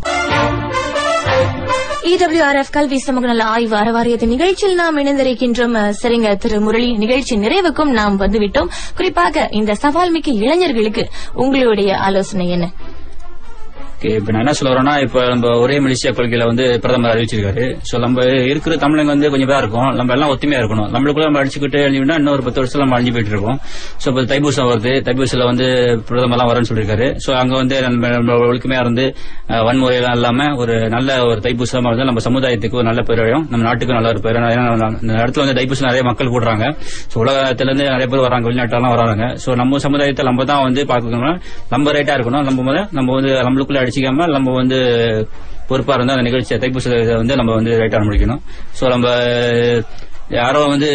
இடபிள்யூஆர்எஃப் கல்வி சமூக நல ஆய்வு அறவாரியத்தின் நிகழ்ச்சியில் நாம் இணைந்திருக்கின்றோம் அஹ், சரிங்க திரு முரளி நிகழ்ச்சி நிறைவுக்கும் நாம் வந்துவிட்டோம் குறிப்பாக இந்த சவால் மிக்க இளைஞர்களுக்கு உங்களுடைய ஆலோசனை என்ன Okay, இப்ப நான் என்ன சொல்ல வரேன்னா இப்ப நம்ம ஒரே மலேசியா கொள்கையில வந்து பிரதமர் அறிவிச்சிருக்காரு சோ நம்ம இருக்கிற தமிழங்க வந்து கொஞ்சம் பேர் இருக்கும் நம்ம எல்லாம் ஒத்துமையா இருக்கணும் நம்மளுக்குள்ள நம்ம அடிச்சுக்கிட்டு அழிஞ்சுட்டா இன்னொரு பத்து வருஷம் நம்ம அழிஞ்சு போயிட்டு இருக்கோம் சோ இப்ப தைப்பூசம் வருது தைப்பூசில வந்து பிரதமர் எல்லாம் வரேன்னு சொல்லியிருக்காரு சோ அங்க வந்து நம்ம நம்ம ஒழுக்கமையா இருந்து அஹ், வன்முறையெல்லாம் இல்லாம ஒரு நல்ல ஒரு தைப்பூசமா வந்து நம்ம சமுதாயத்துக்கு ஒரு நல்ல பேரையும் நம்ம நாட்டுக்கு நல்ல ஒரு பேரும் ஏன்னா இந்த இடத்துல வந்து தைப்பூசம் நிறைய மக்கள் கூடுறாங்க சோ உலகத்துல இருந்து நிறைய பேர் வராங்க வெளிநாட்டுலாம் வராங்க சோ நம்ம சமுதாயத்தை நம்ம தான் வந்து பாக்கணும் நம்ம ரைட்டா இருக்கணும் நம்ம முத நம்ம வந்து நம்மளுக்குள்ள அடிச்சுக்காம நம்ம வந்து பொறுப்பா இருந்தா அந்த நிகழ்ச்சியை தைப்பூசத்தை வந்து நம்ம வந்து ரைட்டா முடிக்கணும் சோ நம்ம யாரும் வந்து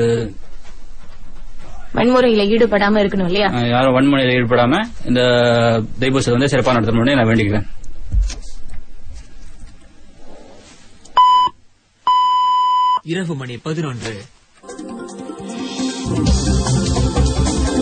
வன்முறையில ஈடுபடாம இருக்கணும் இல்லையா அஹ், யாரும் வன்முறையில் ஈடுபடாம இந்த தைப்பூசத்தை வந்து சிறப்பாக நடத்தணும்னு நான் வேண்டிக்கிறேன் இரவு மணி பதினொன்று